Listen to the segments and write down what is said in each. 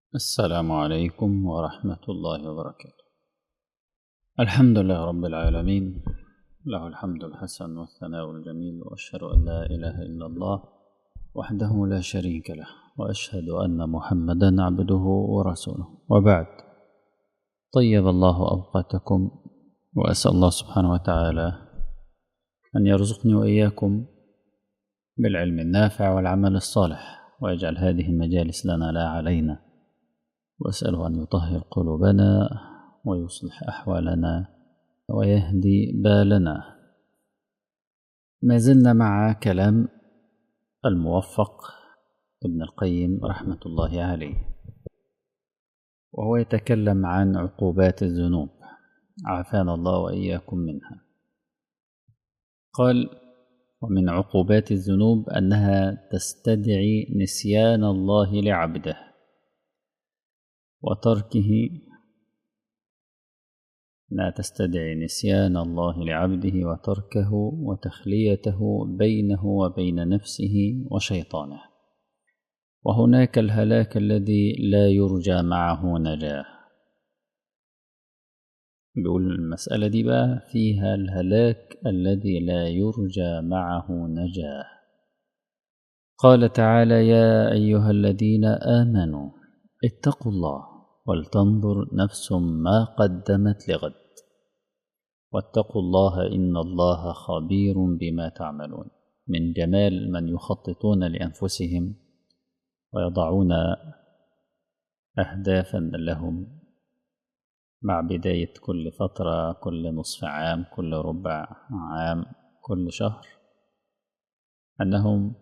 السلام عليكم ورحمة الله وبركاته الحمد لله رب العالمين له الحمد الحسن والثناء الجميل وأشهد أن لا إله إلا الله وحده لا شريك له وأشهد أن محمدا عبده ورسوله وبعد طيب الله أوقاتكم وأسأل الله سبحانه وتعالى أن يرزقني وإياكم بالعلم النافع والعمل الصالح ويجعل هذه المجالس لنا لا علينا وأسأله أن يطهر قلوبنا ويصلح أحوالنا ويهدي بالنا ما زلنا مع كلام الموفق ابن القيم رحمة الله عليه وهو يتكلم عن عقوبات الذنوب عافانا الله وإياكم منها قال ومن عقوبات الذنوب أنها تستدعي نسيان الله لعبده وتركه لا تستدعي نسيان الله لعبده وتركه وتخليته بينه وبين نفسه وشيطانه وهناك الهلاك الذي لا يرجى معه نجاه بيقول المسألة دي بقى فيها الهلاك الذي لا يرجى معه نجاه قال تعالى يا أيها الذين آمنوا اتقوا الله ولتنظر نفس ما قدمت لغد واتقوا الله إن الله خبير بما تعملون من جمال من يخططون لأنفسهم ويضعون أهدافا لهم مع بداية كل فترة كل نصف عام كل ربع عام كل شهر أنهم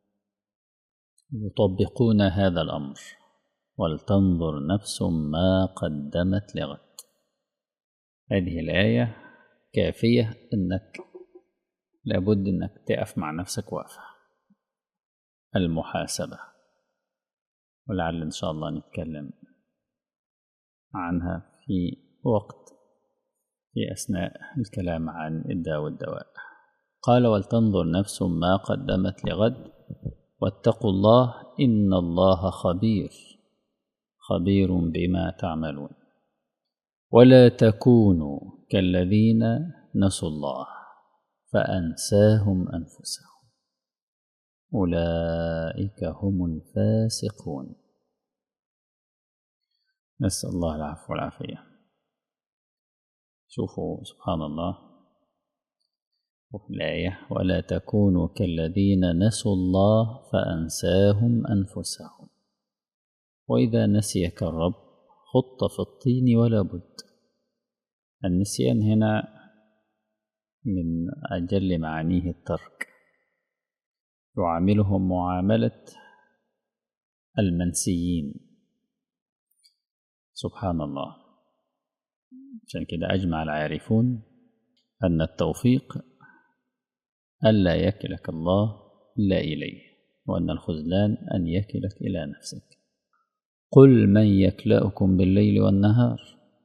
يطبقون هذا الأمر ولتنظر نفس ما قدمت لغد هذه الآية كافية إنك لابد إنك تقف مع نفسك وقفة المحاسبة ولعل إن شاء الله نتكلم عنها في وقت في أثناء الكلام عن الداء والدواء قال ولتنظر نفس ما قدمت لغد واتقوا الله إن الله خبير خبير بما تعملون ولا تكونوا كالذين نسوا الله فأنساهم أنفسهم أولئك هم الفاسقون نسأل الله العفو والعافية شوفوا سبحان الله وفي الآية ولا تكونوا كالذين نسوا الله فأنساهم أنفسهم وإذا نسيك الرب خط في الطين ولا بد النسيان هنا من أجل معانيه الترك يعاملهم معاملة المنسيين سبحان الله عشان كده أجمع العارفون أن التوفيق ألا يكلك الله إلا إليه وأن الخذلان أن يكلك إلى نفسك قل من يكلأكم بالليل والنهار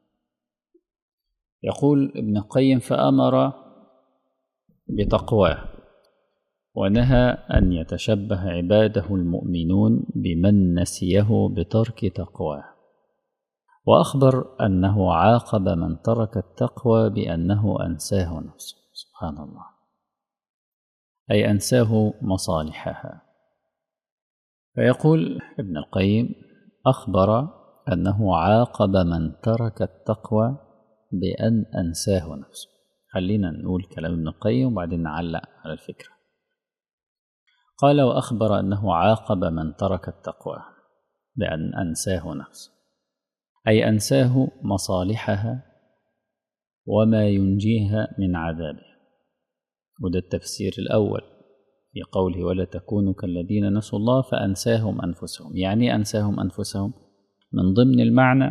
يقول ابن القيم فأمر بتقواه ونهى أن يتشبه عباده المؤمنون بمن نسيه بترك تقواه وأخبر أنه عاقب من ترك التقوى بأنه أنساه نفسه سبحان الله أي أنساه مصالحها فيقول ابن القيم أخبر أنه عاقب من ترك التقوى بأن أنساه نفسه خلينا نقول كلام ابن القيم وبعدين نعلق على الفكرة قال وأخبر أنه عاقب من ترك التقوى بأن أنساه نفسه أي أنساه مصالحها وما ينجيها من عذابه وده التفسير الأول في قوله ولا تكونوا كالذين نسوا الله فأنساهم أنفسهم يعني أنساهم أنفسهم من ضمن المعنى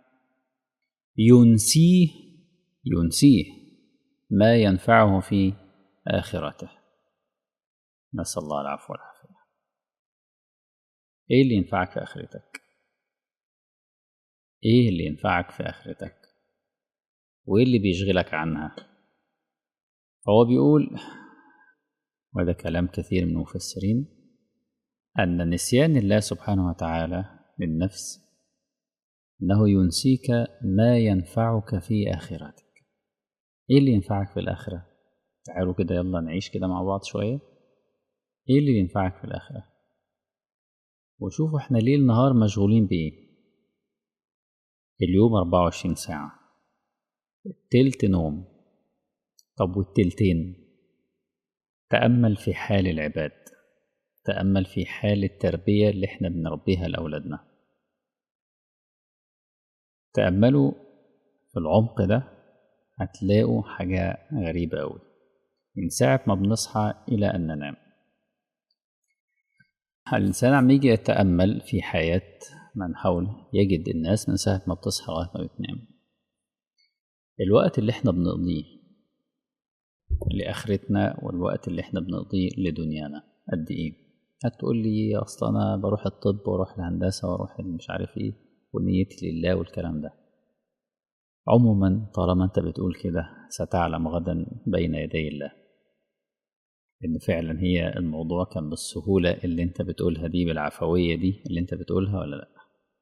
ينسيه ينسيه ما ينفعه في آخرته نسأل الله العفو والعافية إيه اللي ينفعك في آخرتك إيه اللي ينفعك في آخرتك وإيه اللي بيشغلك عنها فهو بيقول وهذا كلام كثير من المفسرين أن نسيان الله سبحانه وتعالى للنفس إنه ينسيك ما ينفعك في آخرتك إيه اللي ينفعك في الآخرة؟ تعالوا كده يلا نعيش كده مع بعض شوية إيه اللي ينفعك في الآخرة؟ وشوفوا إحنا ليل نهار مشغولين بإيه اليوم 24 ساعة التلت نوم طب والتلتين تأمل في حال العباد تأمل في حال التربية اللي احنا بنربيها لأولادنا تأملوا في العمق ده هتلاقوا حاجة غريبة أوي من ساعة ما بنصحى إلى أن ننام الإنسان عم يجي يتأمل في حياة من حوله يجد الناس من ساعة ما بتصحى لغاية ما بتنام الوقت اللي احنا بنقضيه لآخرتنا والوقت اللي احنا بنقضيه لدنيانا قد ايه هتقول لي اصل انا بروح الطب واروح الهندسة واروح مش عارف ايه ونيتي لله والكلام ده عموما طالما انت بتقول كده ستعلم غدا بين يدي الله ان فعلا هي الموضوع كان بالسهولة اللي انت بتقولها دي بالعفوية دي اللي انت بتقولها ولا لا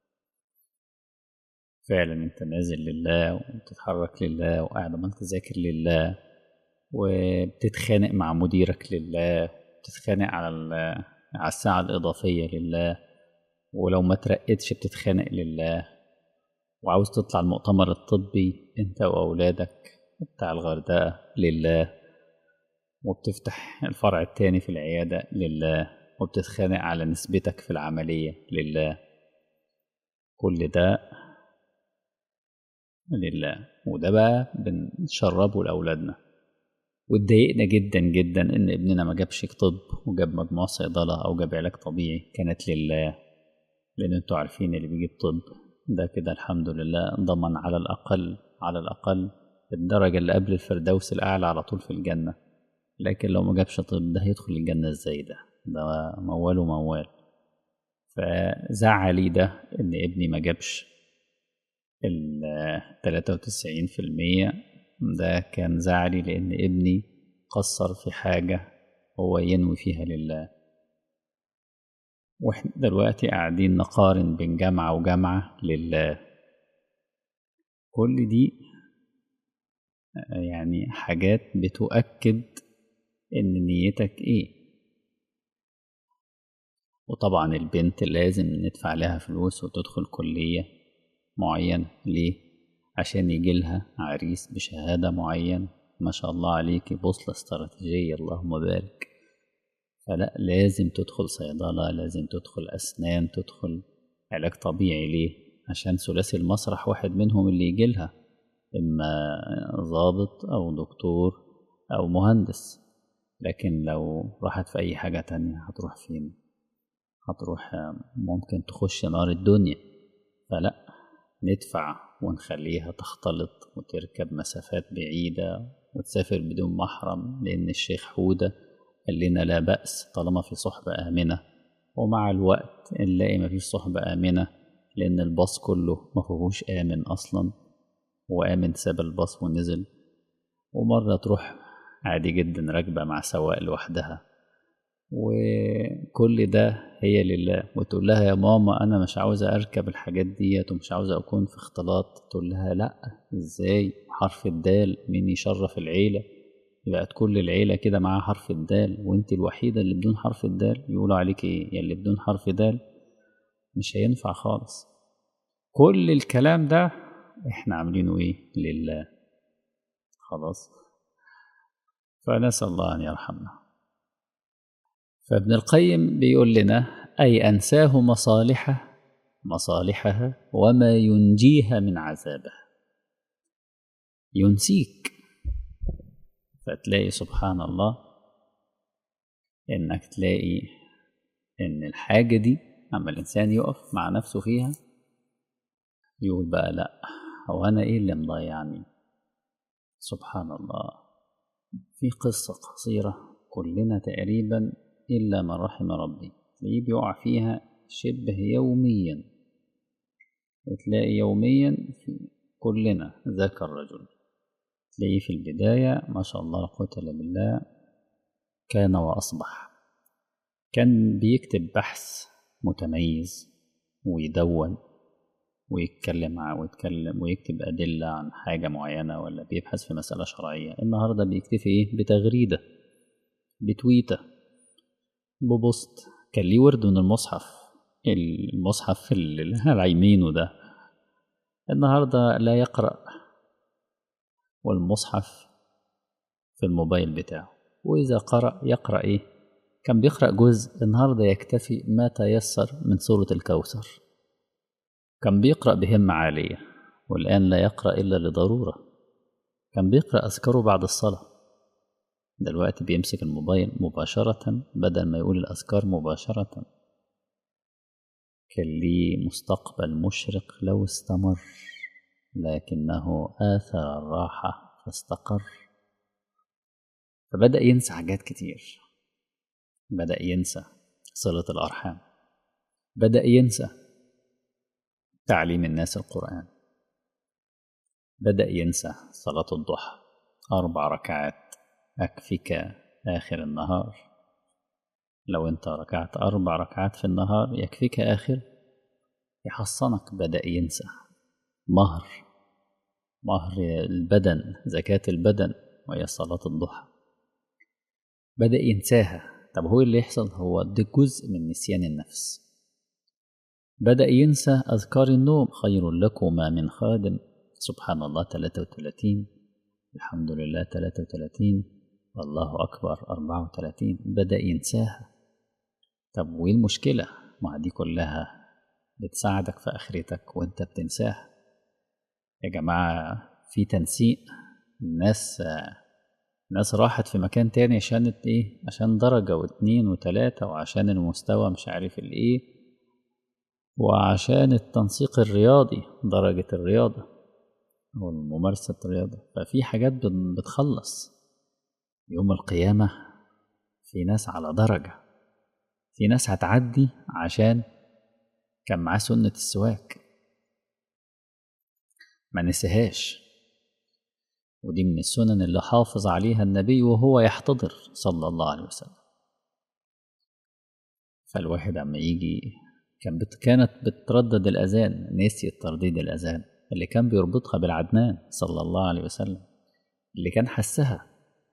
فعلا انت نازل لله وبتتحرك لله وقاعد عمال تذاكر لله وبتتخانق مع مديرك لله بتتخانق على على الساعة الإضافية لله ولو ما ترقتش بتتخانق لله وعاوز تطلع المؤتمر الطبي انت وأولادك بتاع الغردقة لله وبتفتح الفرع التاني في العيادة لله وبتتخانق على نسبتك في العملية لله كل ده لله وده بقى بنشربه لأولادنا واتضايقنا جدا جدا إن ابننا ما جابش طب وجاب مجموع صيدلة أو جاب علاج طبيعي كانت لله لأن انتوا عارفين اللي بيجيب طب ده كده الحمد لله ضمن على الأقل على الأقل الدرجة اللي قبل الفردوس الأعلى على طول في الجنة لكن لو ما جابش طب ده هيدخل الجنة ازاي ده ده موال وموال فزعلي ده إن ابني ما جابش ال 93% ده كان زعلي لأن ابني قصر في حاجة هو ينوي فيها لله واحنا دلوقتي قاعدين نقارن بين جامعة وجامعة لله كل دي يعني حاجات بتؤكد إن نيتك إيه وطبعا البنت لازم ندفع لها فلوس وتدخل كلية معينة ليه؟ عشان يجيلها عريس بشهادة معينة ما شاء الله عليكي بوصلة استراتيجية اللهم بارك فلا لازم تدخل صيدلة لازم تدخل أسنان تدخل علاج طبيعي ليه؟ عشان ثلاثي المسرح واحد منهم اللي يجيلها إما ضابط أو دكتور أو مهندس لكن لو راحت في أي حاجة تانية هتروح فين؟ هتروح ممكن تخش نار الدنيا فلا ندفع ونخليها تختلط وتركب مسافات بعيدة وتسافر بدون محرم لأن الشيخ حودة قال لنا لا بأس طالما في صحبة آمنة ومع الوقت نلاقي مفيش صحبة آمنة لأن الباص كله مفيهوش آمن أصلا وآمن ساب الباص ونزل ومرة تروح عادي جدا راكبة مع سواق لوحدها وكل ده هي لله وتقول لها يا ماما انا مش عاوزه اركب الحاجات ديت ومش عاوزه اكون في اختلاط تقول لها لا ازاي حرف الدال مين يشرف العيله بقت كل العيله كده معاها حرف الدال وانت الوحيده اللي بدون حرف الدال يقولوا عليك ايه يا اللي بدون حرف دال مش هينفع خالص كل الكلام ده احنا عاملينه ايه لله خلاص فنسال الله ان يرحمنا فابن القيم بيقول لنا أي أنساه مصالحه مصالحها وما ينجيها من عذابه ينسيك فتلاقي سبحان الله إنك تلاقي إن الحاجة دي أما الإنسان يقف مع نفسه فيها يقول بقى لأ هو أنا إيه اللي مضيعني سبحان الله في قصة قصيرة كلنا تقريبا إلا من رحم ربي تلاقيه بيقع فيها شبه يوميا وتلاقي يوميا في كلنا ذاك الرجل تلاقيه في البداية ما شاء الله لا قوة إلا بالله كان وأصبح كان بيكتب بحث متميز ويدون ويتكلم ع- ويتكلم ويكتب أدلة عن حاجة معينة ولا بيبحث في مسألة شرعية النهاردة بيكتفي إيه بتغريدة بتويتة ببوست كان ليه ورد من المصحف المصحف اللي على يمينه ده النهاردة لا يقرأ والمصحف في الموبايل بتاعه وإذا قرأ يقرأ إيه كان بيقرأ جزء النهاردة يكتفي ما تيسر من سورة الكوثر كان بيقرأ بهمة عالية والآن لا يقرأ إلا لضرورة كان بيقرأ أذكاره بعد الصلاة دلوقتي بيمسك الموبايل مباشرة بدل ما يقول الأذكار مباشرة كان ليه مستقبل مشرق لو استمر لكنه آثر الراحة فاستقر فبدأ ينسى حاجات كتير بدأ ينسى صلة الأرحام بدأ ينسى تعليم الناس القرآن بدأ ينسى صلاة الضحى أربع ركعات أكفك آخر النهار لو أنت ركعت أربع ركعات في النهار يكفيك آخر يحصنك بدأ ينسى مهر مهر البدن زكاة البدن وهي صلاة الضحى بدأ ينساها طب هو اللي يحصل هو ده جزء من نسيان النفس بدأ ينسى أذكار النوم خير لكما من خادم سبحان الله 33 الحمد لله 33 والله أكبر 34 بدأ ينساها طب وإيه المشكلة؟ ما دي كلها بتساعدك في آخرتك وأنت بتنساها يا جماعة في تنسيق الناس ناس راحت في مكان تاني عشان ايه عشان درجة واتنين وتلاتة وعشان المستوى مش عارف الايه وعشان التنسيق الرياضي درجة الرياضة أو ممارسة الرياضة ففي حاجات بتخلص يوم القيامة في ناس على درجة في ناس هتعدي عشان كان معاه سنة السواك ما نسيهاش ودي من السنن اللي حافظ عليها النبي وهو يحتضر صلى الله عليه وسلم فالواحد عم يجي كان بت... كانت بتردد الأذان نسيت ترديد الأذان اللي كان بيربطها بالعدنان صلى الله عليه وسلم اللي كان حسها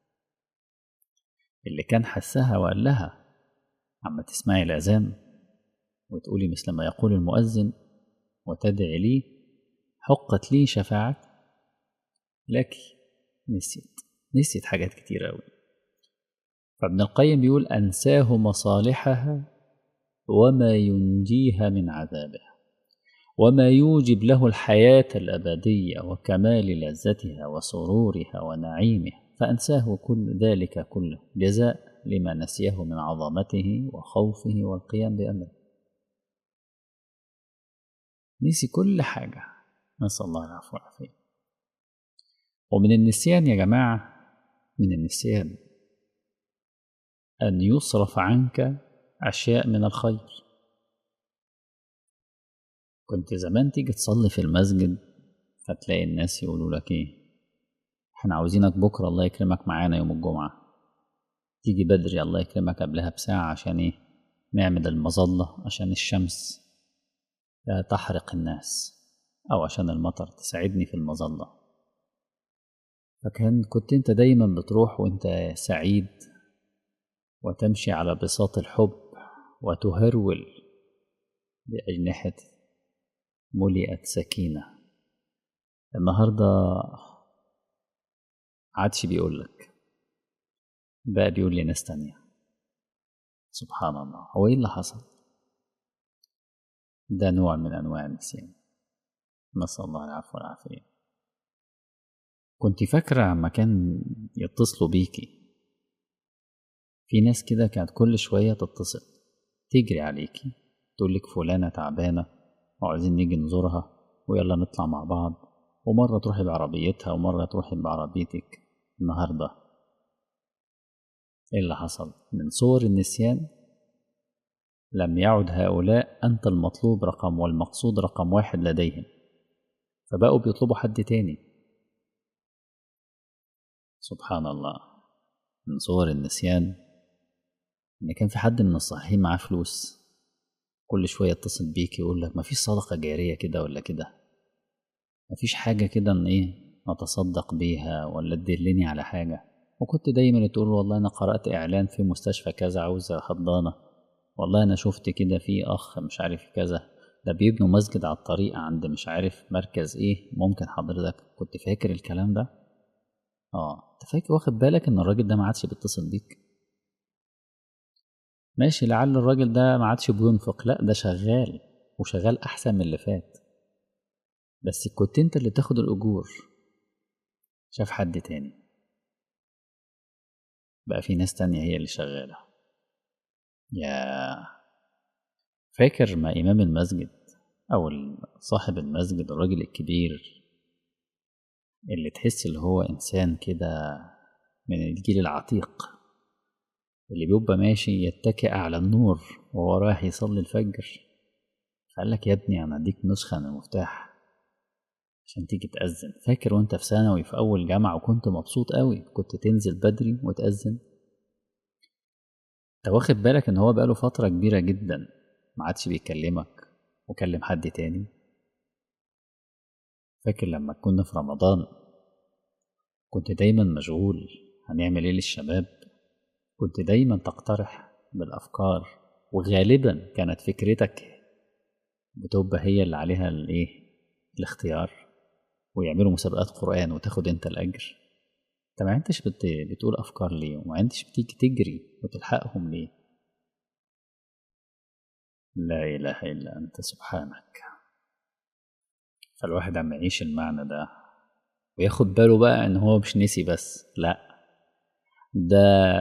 اللي كان حسها وقال لها عم تسمعي الأذان وتقولي مثل ما يقول المؤذن وتدعي لي حقت لي شفاعة لك نسيت نسيت حاجات كتير أوي فابن القيم بيقول أنساه مصالحها وما ينجيها من عذابها وما يوجب له الحياة الأبدية وكمال لذتها وسرورها ونعيمها فأنساه كل ذلك كله جزاء لما نسيه من عظمته وخوفه والقيام بأمره نسي كل حاجة نسأل الله العفو والعافية ومن النسيان يا جماعة من النسيان أن يصرف عنك أشياء من الخير كنت زمان تيجي تصلي في المسجد فتلاقي الناس يقولوا لك ايه احنا عاوزينك بكرة الله يكرمك معانا يوم الجمعة تيجي بدري الله يكرمك قبلها بساعة عشان ايه نعمل المظلة عشان الشمس لا تحرق الناس أو عشان المطر تساعدني في المظلة فكان كنت انت دايما بتروح وانت سعيد وتمشي على بساط الحب وتهرول بأجنحة ملئت سكينة النهاردة عادش بيقول لك بقى بيقول لي ناس تانية سبحان الله هو ايه اللي حصل ده نوع من أنواع النسيان نسأل الله العفو والعافية كنت فاكرة عما كان يتصلوا بيكي في ناس كده كانت كل شوية تتصل تجري عليكي تقولك فلانة تعبانة وعايزين نيجي نزورها ويلا نطلع مع بعض ومرة تروحي بعربيتها ومرة تروحي بعربيتك النهاردة ايه اللي حصل من صور النسيان لم يعد هؤلاء أنت المطلوب رقم والمقصود رقم واحد لديهم فبقوا بيطلبوا حد تاني سبحان الله من صور النسيان إن كان في حد من الصحيحين معاه فلوس كل شوية يتصل بيك يقول لك مفيش صدقة جارية كده ولا كده مفيش حاجة كده إن إيه نتصدق بيها ولا تدلني على حاجة وكنت دايما تقول والله أنا قرأت إعلان في مستشفى كذا عاوزة حضانة والله أنا شفت كده في أخ مش عارف كذا ده بيبنوا مسجد على الطريق عند مش عارف مركز إيه ممكن حضرتك كنت فاكر الكلام ده اه انت فاكر واخد بالك ان الراجل ده ما عادش بيتصل بيك ماشي لعل الراجل ده ما عادش بينفق لا ده شغال وشغال احسن من اللي فات بس كنت انت اللي تاخد الاجور شاف حد تاني بقى في ناس تانية هي اللي شغالة يا فاكر ما إمام المسجد أو صاحب المسجد الراجل الكبير اللي تحس اللي هو إنسان كده من الجيل العتيق اللي بيبقى ماشي يتكئ على النور وهو رايح يصلي الفجر فقال لك يا ابني أنا أديك نسخة من المفتاح عشان تيجي تأذن فاكر وانت في ثانوي في أول جامعة وكنت مبسوط قوي كنت تنزل بدري وتأذن انت واخد بالك ان هو بقاله فترة كبيرة جدا ما عادش بيكلمك وكلم حد تاني فاكر لما كنا في رمضان كنت دايما مشغول هنعمل ايه للشباب كنت دايما تقترح بالأفكار وغالبا كانت فكرتك بتبقى هي اللي عليها الايه الاختيار ويعملوا مسابقات قرآن وتاخد انت الأجر انت ما انتش بت... بتقول أفكار ليه وما انتش بتيجي تجري وتلحقهم ليه لا إله إلا أنت سبحانك فالواحد عم يعيش المعنى ده وياخد باله بقى ان هو مش نسي بس لا ده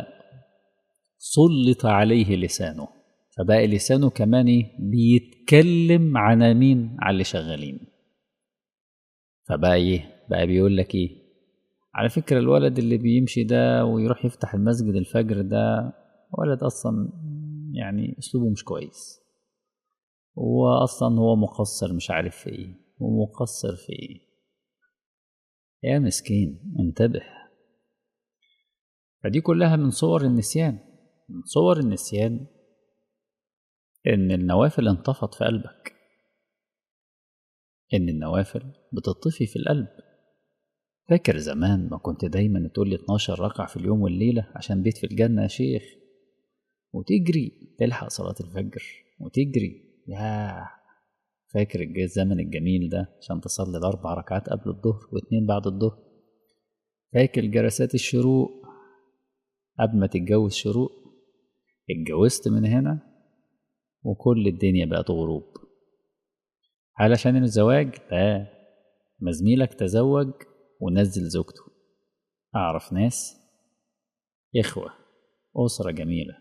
سلط عليه لسانه فبقى لسانه كمان بيتكلم عن مين على اللي شغالين فبقى ايه بقى بيقول لك ايه على فكرة الولد اللي بيمشي ده ويروح يفتح المسجد الفجر ده ولد اصلا يعني اسلوبه مش كويس واصلا هو مقصر مش عارف في ايه ومقصر في ايه يا مسكين انتبه فدي كلها من صور النسيان من صور النسيان ان النوافل انطفت في قلبك ان النوافل بتطفي في القلب فاكر زمان ما كنت دايما تقول لي 12 ركعة في اليوم والليلة عشان بيت في الجنة يا شيخ وتجري تلحق صلاة الفجر وتجري يا فاكر الزمن الجميل ده عشان تصلي الأربع ركعات قبل الظهر واتنين بعد الظهر فاكر جلسات الشروق قبل ما تتجوز شروق اتجوزت من هنا وكل الدنيا بقت غروب علشان الزواج لا ما زميلك تزوج ونزل زوجته أعرف ناس إخوة أسرة جميلة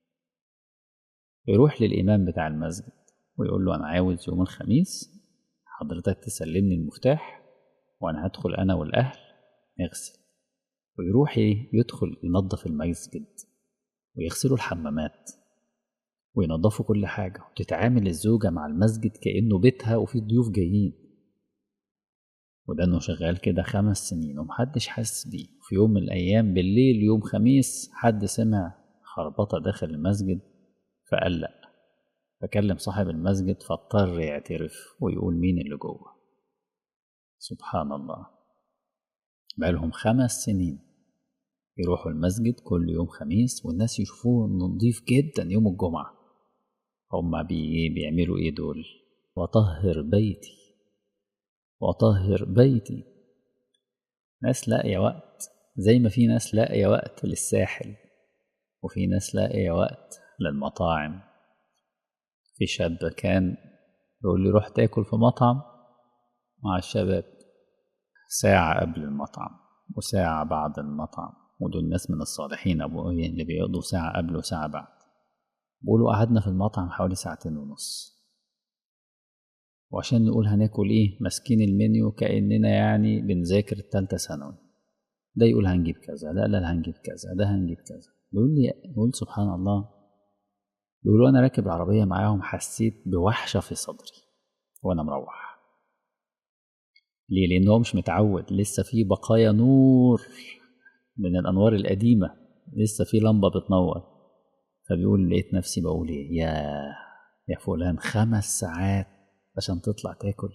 يروح للإمام بتاع المسجد ويقول له أنا عاوز يوم الخميس حضرتك تسلمني المفتاح وأنا هدخل أنا والأهل نغسل ويروح يدخل ينظف المسجد ويغسلوا الحمامات وينظفوا كل حاجة وتتعامل الزوجة مع المسجد كأنه بيتها وفي ضيوف جايين وده انه شغال كده خمس سنين ومحدش حاسس بيه في يوم من الأيام بالليل يوم خميس حد سمع خربطة داخل المسجد فقال لأ فكلم صاحب المسجد فاضطر يعترف ويقول مين اللي جوه سبحان الله بقالهم خمس سنين يروحوا المسجد كل يوم خميس والناس يشوفوه نظيف جدا يوم الجمعة هما بي بيعملوا ايه دول وطهر بيتي وطهر بيتي ناس لاقية وقت زي ما في ناس لاقية وقت للساحل وفي ناس لاقية وقت للمطاعم في شاب كان يقول لي روح تاكل في مطعم مع الشباب ساعة قبل المطعم وساعة بعد المطعم ودول ناس من الصالحين أبو اللي بيقضوا ساعة قبل وساعة بعد بيقولوا قعدنا في المطعم حوالي ساعتين ونص وعشان نقول هناكل ايه ماسكين المنيو كأننا يعني بنذاكر التالتة ثانوي ده يقول هنجيب كذا لا لا هنجيب كذا ده هنجيب كذا بيقول لي بيقول سبحان الله بيقولوا انا راكب العربية معاهم حسيت بوحشة في صدري وانا مروح ليه لان هو مش متعود لسه في بقايا نور من الانوار القديمة لسه في لمبة بتنور فبيقول لقيت نفسي بقول ايه يا يا فلان خمس ساعات عشان تطلع تاكل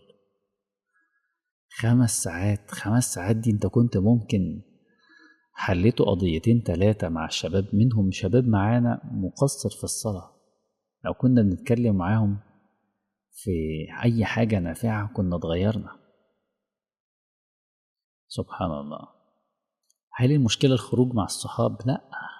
خمس ساعات خمس ساعات دي انت كنت ممكن حليتوا قضيتين تلاتة مع الشباب منهم شباب معانا مقصر في الصلاة لو كنا بنتكلم معاهم في أي حاجة نافعة كنا اتغيرنا سبحان الله هل المشكلة الخروج مع الصحاب؟ لا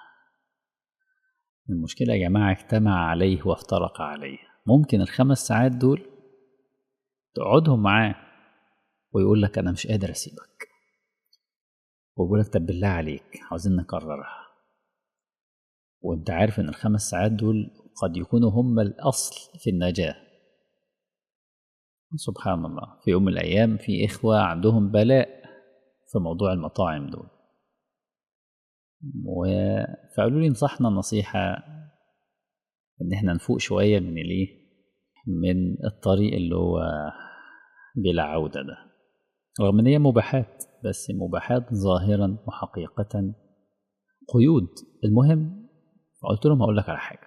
المشكلة يا جماعة اجتمع عليه وافترق عليه ممكن الخمس ساعات دول تقعدهم معاه ويقول لك أنا مش قادر أسيبك ويقول لك طب بالله عليك عاوزين نكررها وانت عارف ان الخمس ساعات دول قد يكونوا هم الأصل في النجاة سبحان الله في يوم من الأيام في إخوة عندهم بلاء في موضوع المطاعم دول فقالوا لي انصحنا نصيحة إن إحنا نفوق شوية من الإيه من الطريق اللي هو بلا عودة ده رغم إن هي مباحات بس مباحات ظاهرا وحقيقة قيود المهم فقلت لهم هقول لك على حاجة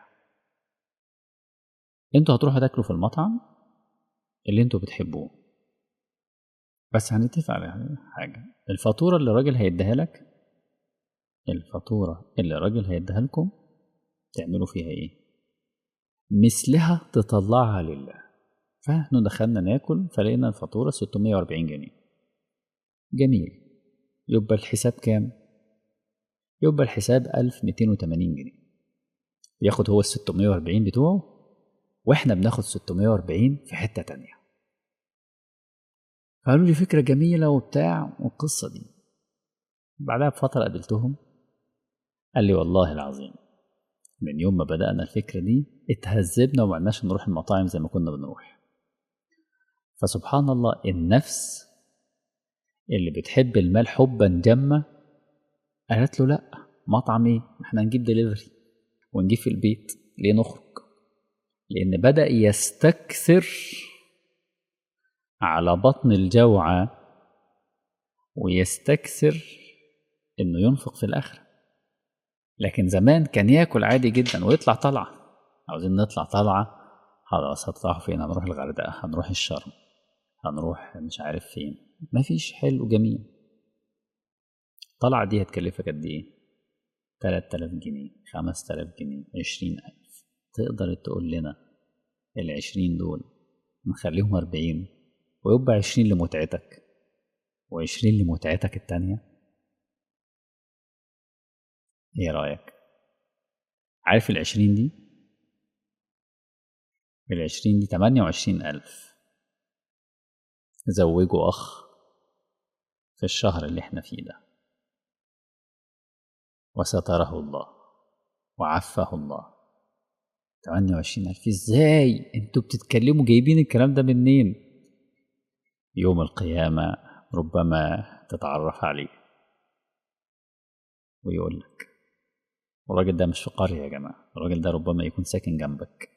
انتوا هتروحوا تاكلوا في المطعم اللي انتوا بتحبوه بس هنتفق على حاجة الفاتورة اللي الراجل هيديها لك الفاتورة اللي الراجل هيديها لكم تعملوا فيها ايه مثلها تطلعها لله فاحنا دخلنا ناكل فلقينا الفاتورة 640 جنيه جميل يبقى الحساب كام يبقى الحساب 1280 جنيه ياخد هو ال 640 بتوعه واحنا بناخد 640 في حتة تانية قالوا لي فكرة جميلة وبتاع والقصة دي بعدها بفترة قابلتهم قال لي والله العظيم من يوم ما بدأنا الفكرة دي اتهذبنا وما عدناش نروح المطاعم زي ما كنا بنروح فسبحان الله النفس اللي بتحب المال حبا جما قالت له لا مطعم ايه احنا نجيب دليفري ونجيب في البيت ليه نخرج لان بدا يستكثر على بطن الجوعى ويستكثر انه ينفق في الاخره لكن زمان كان ياكل عادي جدا ويطلع طلعه عاوزين نطلع طلعه خلاص هتطلعوا فين هنروح الغردقه هنروح الشرم هنروح مش عارف فين مفيش حلو جميل الطلعة دي هتكلفك قد ايه؟ 3000 جنيه 5000 جنيه 20000 تقدر تقول لنا ال 20 دول نخليهم 40 ويبقى 20 لمتعتك و20 لمتعتك التانية ايه رأيك؟ عارف ال 20 دي؟ ال 20 دي 28000 زوجوا أخ في الشهر اللي احنا فيه ده وستره الله وعفه الله 28 ألف ازاي انتوا بتتكلموا جايبين الكلام ده منين يوم القيامة ربما تتعرف عليه ويقول لك الراجل ده مش في قرية يا جماعة الراجل ده ربما يكون ساكن جنبك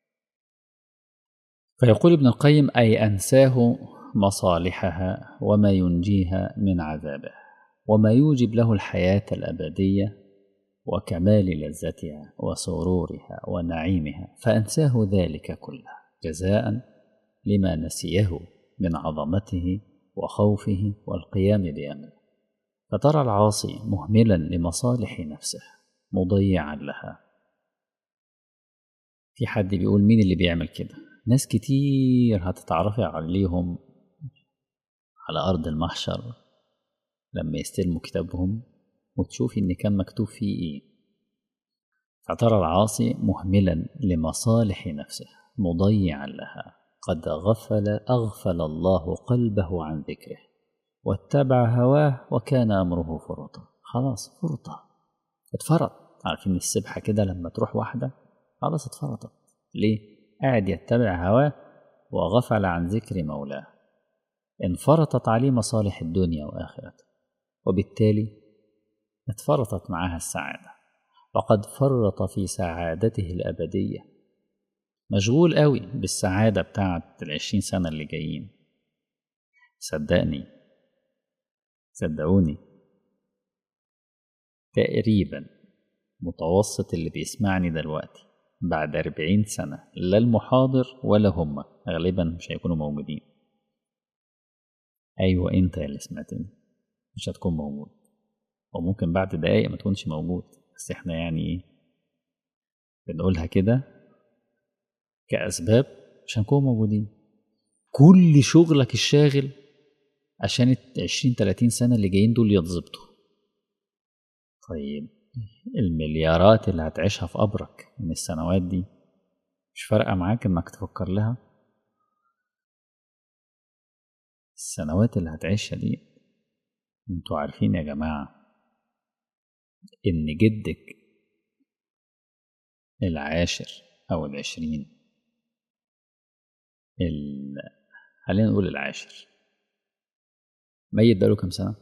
فيقول ابن القيم أي أنساه مصالحها وما ينجيها من عذابه وما يوجب له الحياة الأبدية وكمال لذتها وسرورها ونعيمها فأنساه ذلك كله جزاء لما نسيه من عظمته وخوفه والقيام بأمره فترى العاصي مهملا لمصالح نفسه مضيعا لها في حد بيقول مين اللي بيعمل كده ناس كتير هتتعرفي عليهم على أرض المحشر لما يستلموا كتابهم وتشوفي إن كان مكتوب فيه إيه فترى العاصي مهملا لمصالح نفسه مضيعا لها قد غفل أغفل الله قلبه عن ذكره واتبع هواه وكان أمره فرطا خلاص فرطة اتفرط عارفين السبحة كده لما تروح واحدة خلاص اتفرطت ليه؟ قاعد يتبع هواه وغفل عن ذكر مولاه انفرطت عليه مصالح الدنيا وآخرته وبالتالي اتفرطت معها السعادة وقد فرط في سعادته الأبدية مشغول قوي بالسعادة بتاعة العشرين سنة اللي جايين صدقني صدقوني تقريبا متوسط اللي بيسمعني دلوقتي بعد أربعين سنة لا المحاضر ولا هم غالبا مش هيكونوا موجودين أيوة أنت اللي سمعتني مش هتكون موجود وممكن بعد دقايق ما تكونش موجود بس احنا يعني ايه بنقولها كده كأسباب مش هنكون موجودين كل شغلك الشاغل عشان العشرين تلاتين سنة اللي جايين دول يتظبطوا طيب المليارات اللي هتعيشها في قبرك من السنوات دي مش فارقة معاك انك تفكر لها السنوات اللي هتعيشها دي انتوا عارفين يا جماعة ان جدك العاشر او العشرين ال... خلينا نقول العاشر ميت بقاله كام سنة؟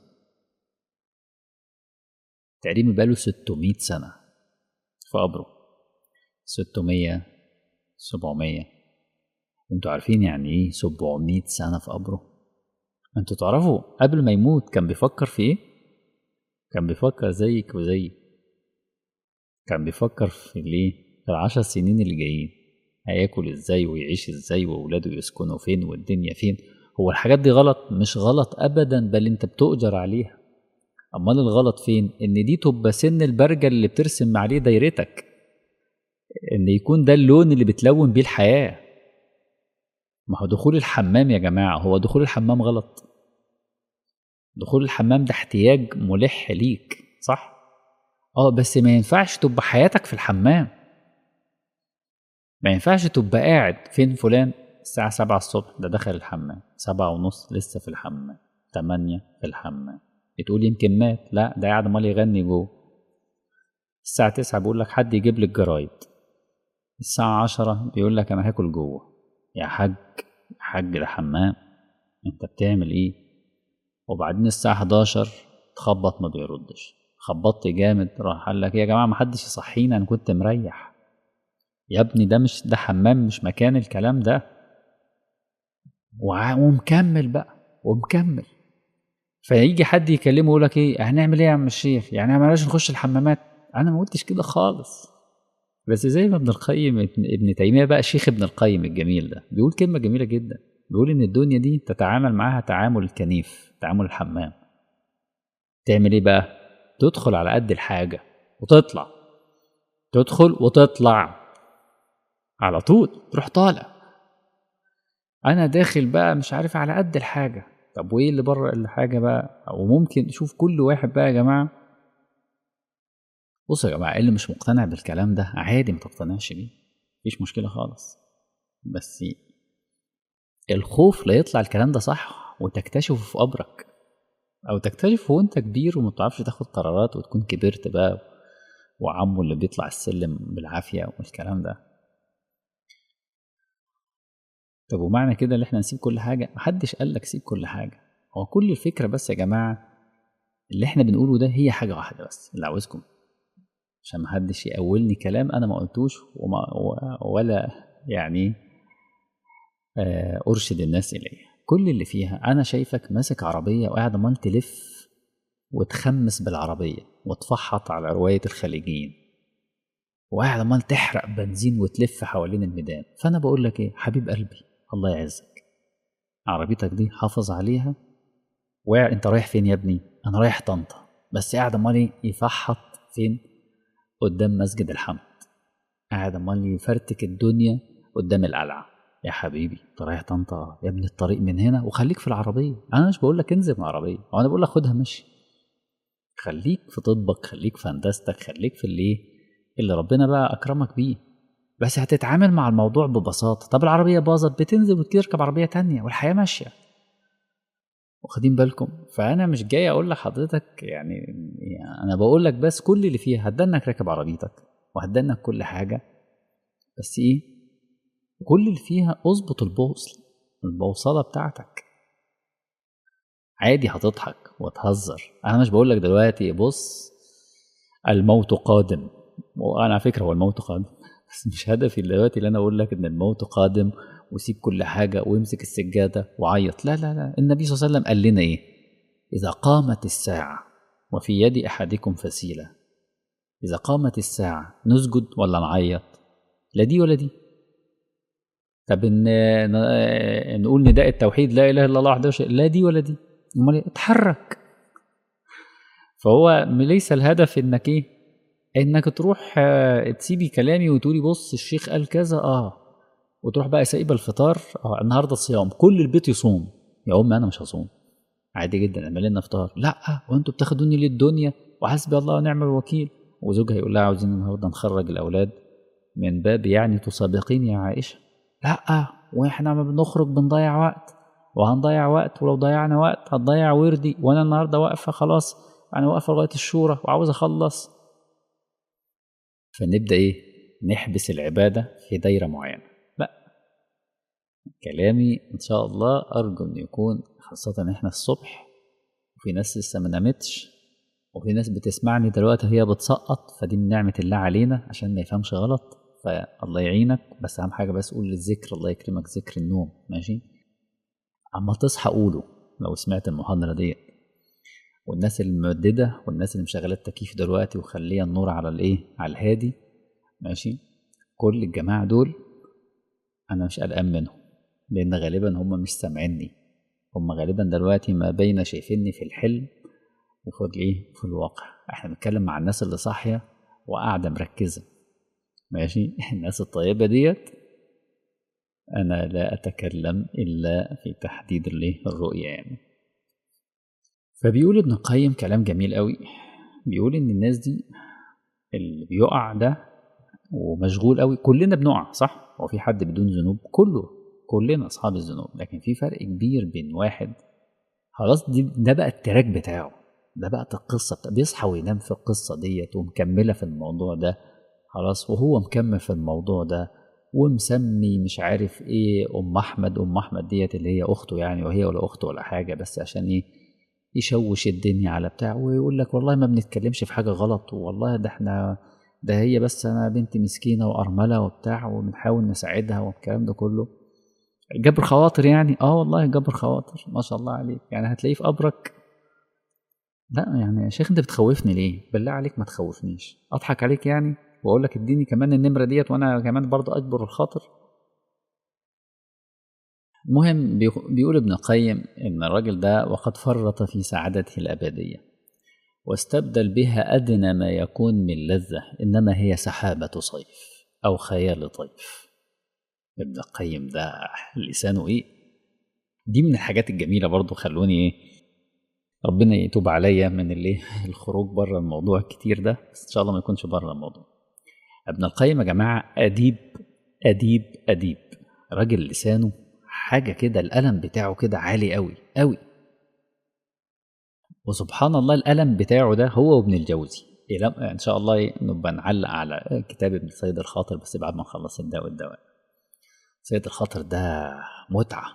تقريبا بقاله 600 سنة في قبره 600 700 انتوا عارفين يعني ايه 700 سنة في قبره؟ انتوا تعرفوا قبل ما يموت كان بيفكر في ايه؟ كان بيفكر زيك وزيي كان بيفكر في ليه؟ في العشر سنين اللي جايين هياكل ازاي ويعيش ازاي واولاده يسكنوا فين والدنيا فين هو الحاجات دي غلط مش غلط ابدا بل انت بتؤجر عليها امال الغلط فين ان دي تبقى سن البرجل اللي بترسم عليه دايرتك ان يكون ده اللون اللي بتلون بيه الحياه ما هو دخول الحمام يا جماعه هو دخول الحمام غلط دخول الحمام ده احتياج ملح ليك صح اه بس ما ينفعش تبقى حياتك في الحمام ما ينفعش تبقى قاعد فين فلان الساعة سبعة الصبح ده دخل الحمام سبعة ونص لسه في الحمام تمانية في الحمام بتقول يمكن مات لا ده قاعد امال يغني جوه الساعة تسعة بيقول لك حد يجيب لك جرايد الساعة عشرة بيقول لك أنا هاكل جوه يا حاج يا حاج ده حمام أنت بتعمل إيه وبعدين الساعة 11 تخبط ما بيردش خبطت جامد راح قال لك يا جماعة ما حدش يصحيني أنا كنت مريح يا ابني ده مش ده حمام مش مكان الكلام ده وع- ومكمل بقى ومكمل فيجي حد يكلمه يقول لك ايه هنعمل ايه يا عم الشيخ يعني ما نخش الحمامات انا ما قلتش كده خالص بس زي ما ابن القيم ابن ابن تيميه بقى شيخ ابن القيم الجميل ده بيقول كلمه جميله جدا بيقول ان الدنيا دي تتعامل معاها تعامل الكنيف تعامل الحمام تعمل ايه بقى تدخل على قد الحاجه وتطلع تدخل وتطلع على طول تروح طالع انا داخل بقى مش عارف على قد الحاجه طب وايه اللي بره الحاجه بقى وممكن شوف كل واحد بقى يا جماعه بصوا يا جماعه اللي مش مقتنع بالكلام ده عادي ما تقتنعش بيه مفيش مشكله خالص بس الخوف لا يطلع الكلام ده صح وتكتشفه في قبرك او تكتشفه وانت كبير وما بتعرفش تاخد قرارات وتكون كبرت بقى وعمه اللي بيطلع السلم بالعافيه والكلام ده طب ومعنى كده ان احنا نسيب كل حاجه محدش قال لك سيب كل حاجه هو كل الفكره بس يا جماعه اللي احنا بنقوله ده هي حاجه واحده بس اللي عاوزكم عشان محدش يقولني كلام انا ما قلتوش وما ولا يعني آه، ارشد الناس اليه كل اللي فيها انا شايفك ماسك عربيه وقاعد عمال تلف وتخمس بالعربيه وتفحط على روايه الخليجيين وقاعد عمال تحرق بنزين وتلف حوالين الميدان فانا بقول لك ايه حبيب قلبي الله يعزك عربيتك دي حافظ عليها وقاعد انت رايح فين يا ابني انا رايح طنطا بس قاعد عمال إيه؟ يفحط فين قدام مسجد الحمد قاعد عمال يفرتك الدنيا قدام القلعه يا حبيبي انت رايح طنطا يا ابني الطريق من هنا وخليك في العربيه انا مش بقول لك انزل من العربيه هو انا بقول لك خدها مشي خليك في طبك خليك في هندستك خليك في اللي إيه؟ اللي ربنا بقى اكرمك بيه بس هتتعامل مع الموضوع ببساطه طب العربيه باظت بتنزل وتركب عربيه تانية والحياه ماشيه واخدين بالكم فانا مش جاي اقول لحضرتك يعني, يعني انا بقول لك بس كل اللي فيها هتدنك راكب عربيتك وهتدنك كل حاجه بس ايه كل اللي فيها اظبط البوصل البوصله بتاعتك عادي هتضحك وتهزر انا مش بقول لك دلوقتي بص الموت قادم وانا على فكره هو الموت قادم بس مش هدفي دلوقتي اللي انا اقول لك ان الموت قادم وسيب كل حاجه وامسك السجاده وعيط لا لا لا النبي صلى الله عليه وسلم قال لنا ايه اذا قامت الساعه وفي يد احدكم فسيله اذا قامت الساعه نسجد ولا نعيط لا دي ولا دي طب ان ن- نقول نداء التوحيد لا اله الا الله وحده لا شريك- لا دي ولا دي امال إيه؟ اتحرك فهو ليس الهدف انك ايه انك تروح آه، تسيبي كلامي وتقولي بص الشيخ قال كذا اه وتروح بقى سايبه الفطار اه النهارده صيام كل البيت يصوم يا امي انا مش هصوم عادي جدا اعمل لنا فطار لا وانتوا بتاخدوني للدنيا وحسبي الله ونعم الوكيل وزوجها يقول لها عاوزين النهارده نخرج الاولاد من باب يعني تسابقين يا عائشه لا واحنا ما بنخرج بنضيع وقت وهنضيع وقت ولو ضيعنا وقت هتضيع وردي وانا النهارده واقفه خلاص انا واقفه لغايه الشورى وعاوز اخلص فنبدا ايه نحبس العباده في دايره معينه لا كلامي ان شاء الله ارجو انه يكون خاصه ان احنا الصبح وفي ناس لسه ما نامتش وفي ناس بتسمعني دلوقتي وهي بتسقط فدي من نعمه الله علينا عشان ما يفهمش غلط فالله يعينك بس اهم حاجه بس قول للذكر الله يكرمك ذكر النوم ماشي اما تصحى قوله لو سمعت المحاضره ديت والناس الممدده والناس اللي مشغله التكييف دلوقتي وخليه النور على الايه على الهادي ماشي كل الجماعه دول انا مش قلقان منهم لان غالبا هم مش سامعيني هم غالبا دلوقتي ما بين شايفيني في الحلم وفي الايه في الواقع احنا بنتكلم مع الناس اللي صاحيه وقاعده مركزه ماشي الناس الطيبه ديت انا لا اتكلم الا في تحديد الايه الرؤيه يعني فبيقول ابن القيم كلام جميل قوي بيقول ان الناس دي اللي بيقع ده ومشغول قوي كلنا بنقع صح هو في حد بدون ذنوب كله كلنا اصحاب الذنوب لكن في فرق كبير بين واحد خلاص دي ده بقى التراك بتاعه ده بقى القصه بتاع بيصحى وينام في القصه ديت ومكمله في الموضوع ده خلاص وهو مكمل في الموضوع ده ومسمي مش عارف ايه ام احمد ام احمد ديت اللي هي اخته يعني وهي ولا اخته ولا حاجه بس عشان ايه يشوش الدنيا على بتاع ويقول لك والله ما بنتكلمش في حاجه غلط والله ده احنا ده هي بس انا بنت مسكينه وارمله وبتاع وبنحاول نساعدها والكلام ده كله جبر خواطر يعني اه والله جبر خواطر ما شاء الله عليك يعني هتلاقيه في قبرك لا يعني يا شيخ انت بتخوفني ليه بالله عليك ما تخوفنيش اضحك عليك يعني واقول لك اديني كمان النمره ديت وانا كمان برضه اجبر الخاطر المهم بيخ- بيقول ابن القيم ان الراجل ده وقد فرط في سعادته الابديه واستبدل بها ادنى ما يكون من لذه انما هي سحابه صيف او خيال طيف ابن القيم ده لسانه ايه دي من الحاجات الجميله برضو خلوني ايه ربنا يتوب عليا من اللي الخروج بره الموضوع الكتير ده بس ان شاء الله ما يكونش بره الموضوع ابن القيم يا جماعه اديب اديب اديب راجل لسانه حاجه كده القلم بتاعه كده عالي قوي قوي وسبحان الله القلم بتاعه ده هو وابن الجوزي إلى- ان شاء الله إيه، نبقى نعلق على كتاب ابن سيد الخاطر بس بعد ما نخلص الداء والدواء سيد الخاطر ده متعه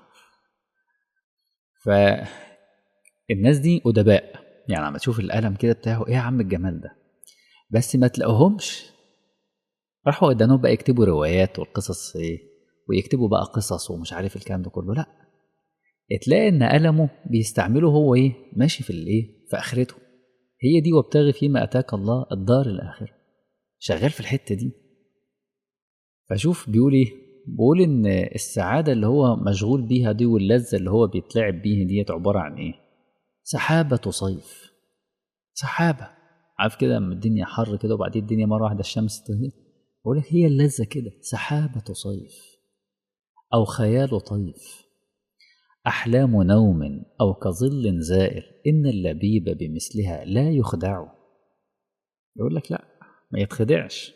فالناس دي ادباء يعني لما تشوف القلم كده بتاعه ايه يا عم الجمال ده بس ما تلاقوهمش راحوا ادانوه بقى يكتبوا روايات والقصص ايه ويكتبوا بقى قصص ومش عارف الكلام ده كله لا تلاقي ان قلمه بيستعمله هو ايه ماشي في الايه في اخرته هي دي وابتغي فيما اتاك الله الدار الاخره شغال في الحته دي فشوف بيقول ايه بيقول ان السعاده اللي هو مشغول بيها دي واللذه اللي هو بيتلعب بيها ديت عباره عن ايه سحابه صيف سحابه عارف كده لما الدنيا حر كده وبعدين الدنيا مره واحده الشمس تهدي بقول لك هي اللذه كده سحابه صيف او خيال طيف احلام نوم او كظل زائر ان اللبيب بمثلها لا يخدع يقول لك لا ما يتخدعش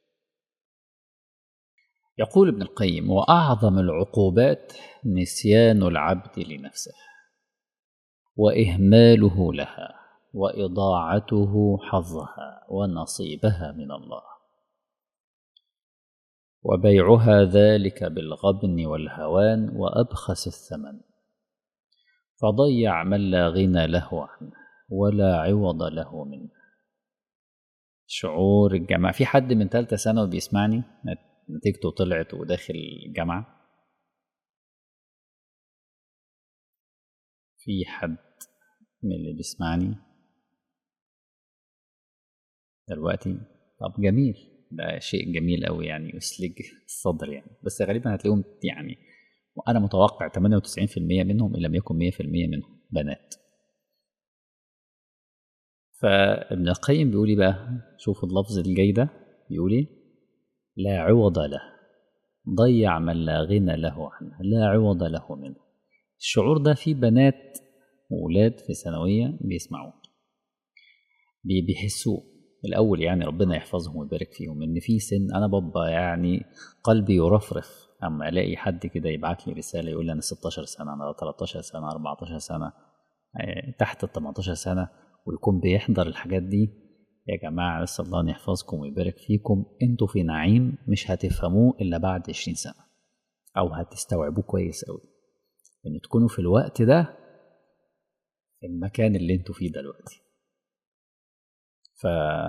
يقول ابن القيم واعظم العقوبات نسيان العبد لنفسه واهماله لها واضاعته حظها ونصيبها من الله وبيعها ذلك بالغبن والهوان وابخس الثمن فضيع من لا غنى له عنه ولا عوض له منه شعور الجامعة في حد من ثالثة ثانوي بيسمعني نتيجته طلعت وداخل الجامعة في حد من اللي بيسمعني دلوقتي طب جميل ده شيء جميل قوي يعني يسلج الصدر يعني بس غالبا هتلاقيهم يعني وانا متوقع 98% منهم ان لم يكن 100% منهم بنات فابن القيم بيقول بقى شوفوا اللفظ الجاي ده بيقول ايه لا عوض له ضيع من لا غنى له عنه لا عوض له منه الشعور ده في بنات وولاد في ثانوية بيسمعوه بيحسوه الأول يعني ربنا يحفظهم ويبارك فيهم إن في سن أنا بابا يعني قلبي يرفرف أما ألاقي حد كده يبعت لي رسالة يقول لي أنا 16 سنة أنا 13 سنة 14 سنة تحت ال 18 سنة ويكون بيحضر الحاجات دي يا جماعة نسأل الله أن يحفظكم ويبارك فيكم انتوا في نعيم مش هتفهموه إلا بعد 20 سنة أو هتستوعبوه كويس أوي إن تكونوا في الوقت ده في المكان اللي انتوا فيه دلوقتي ف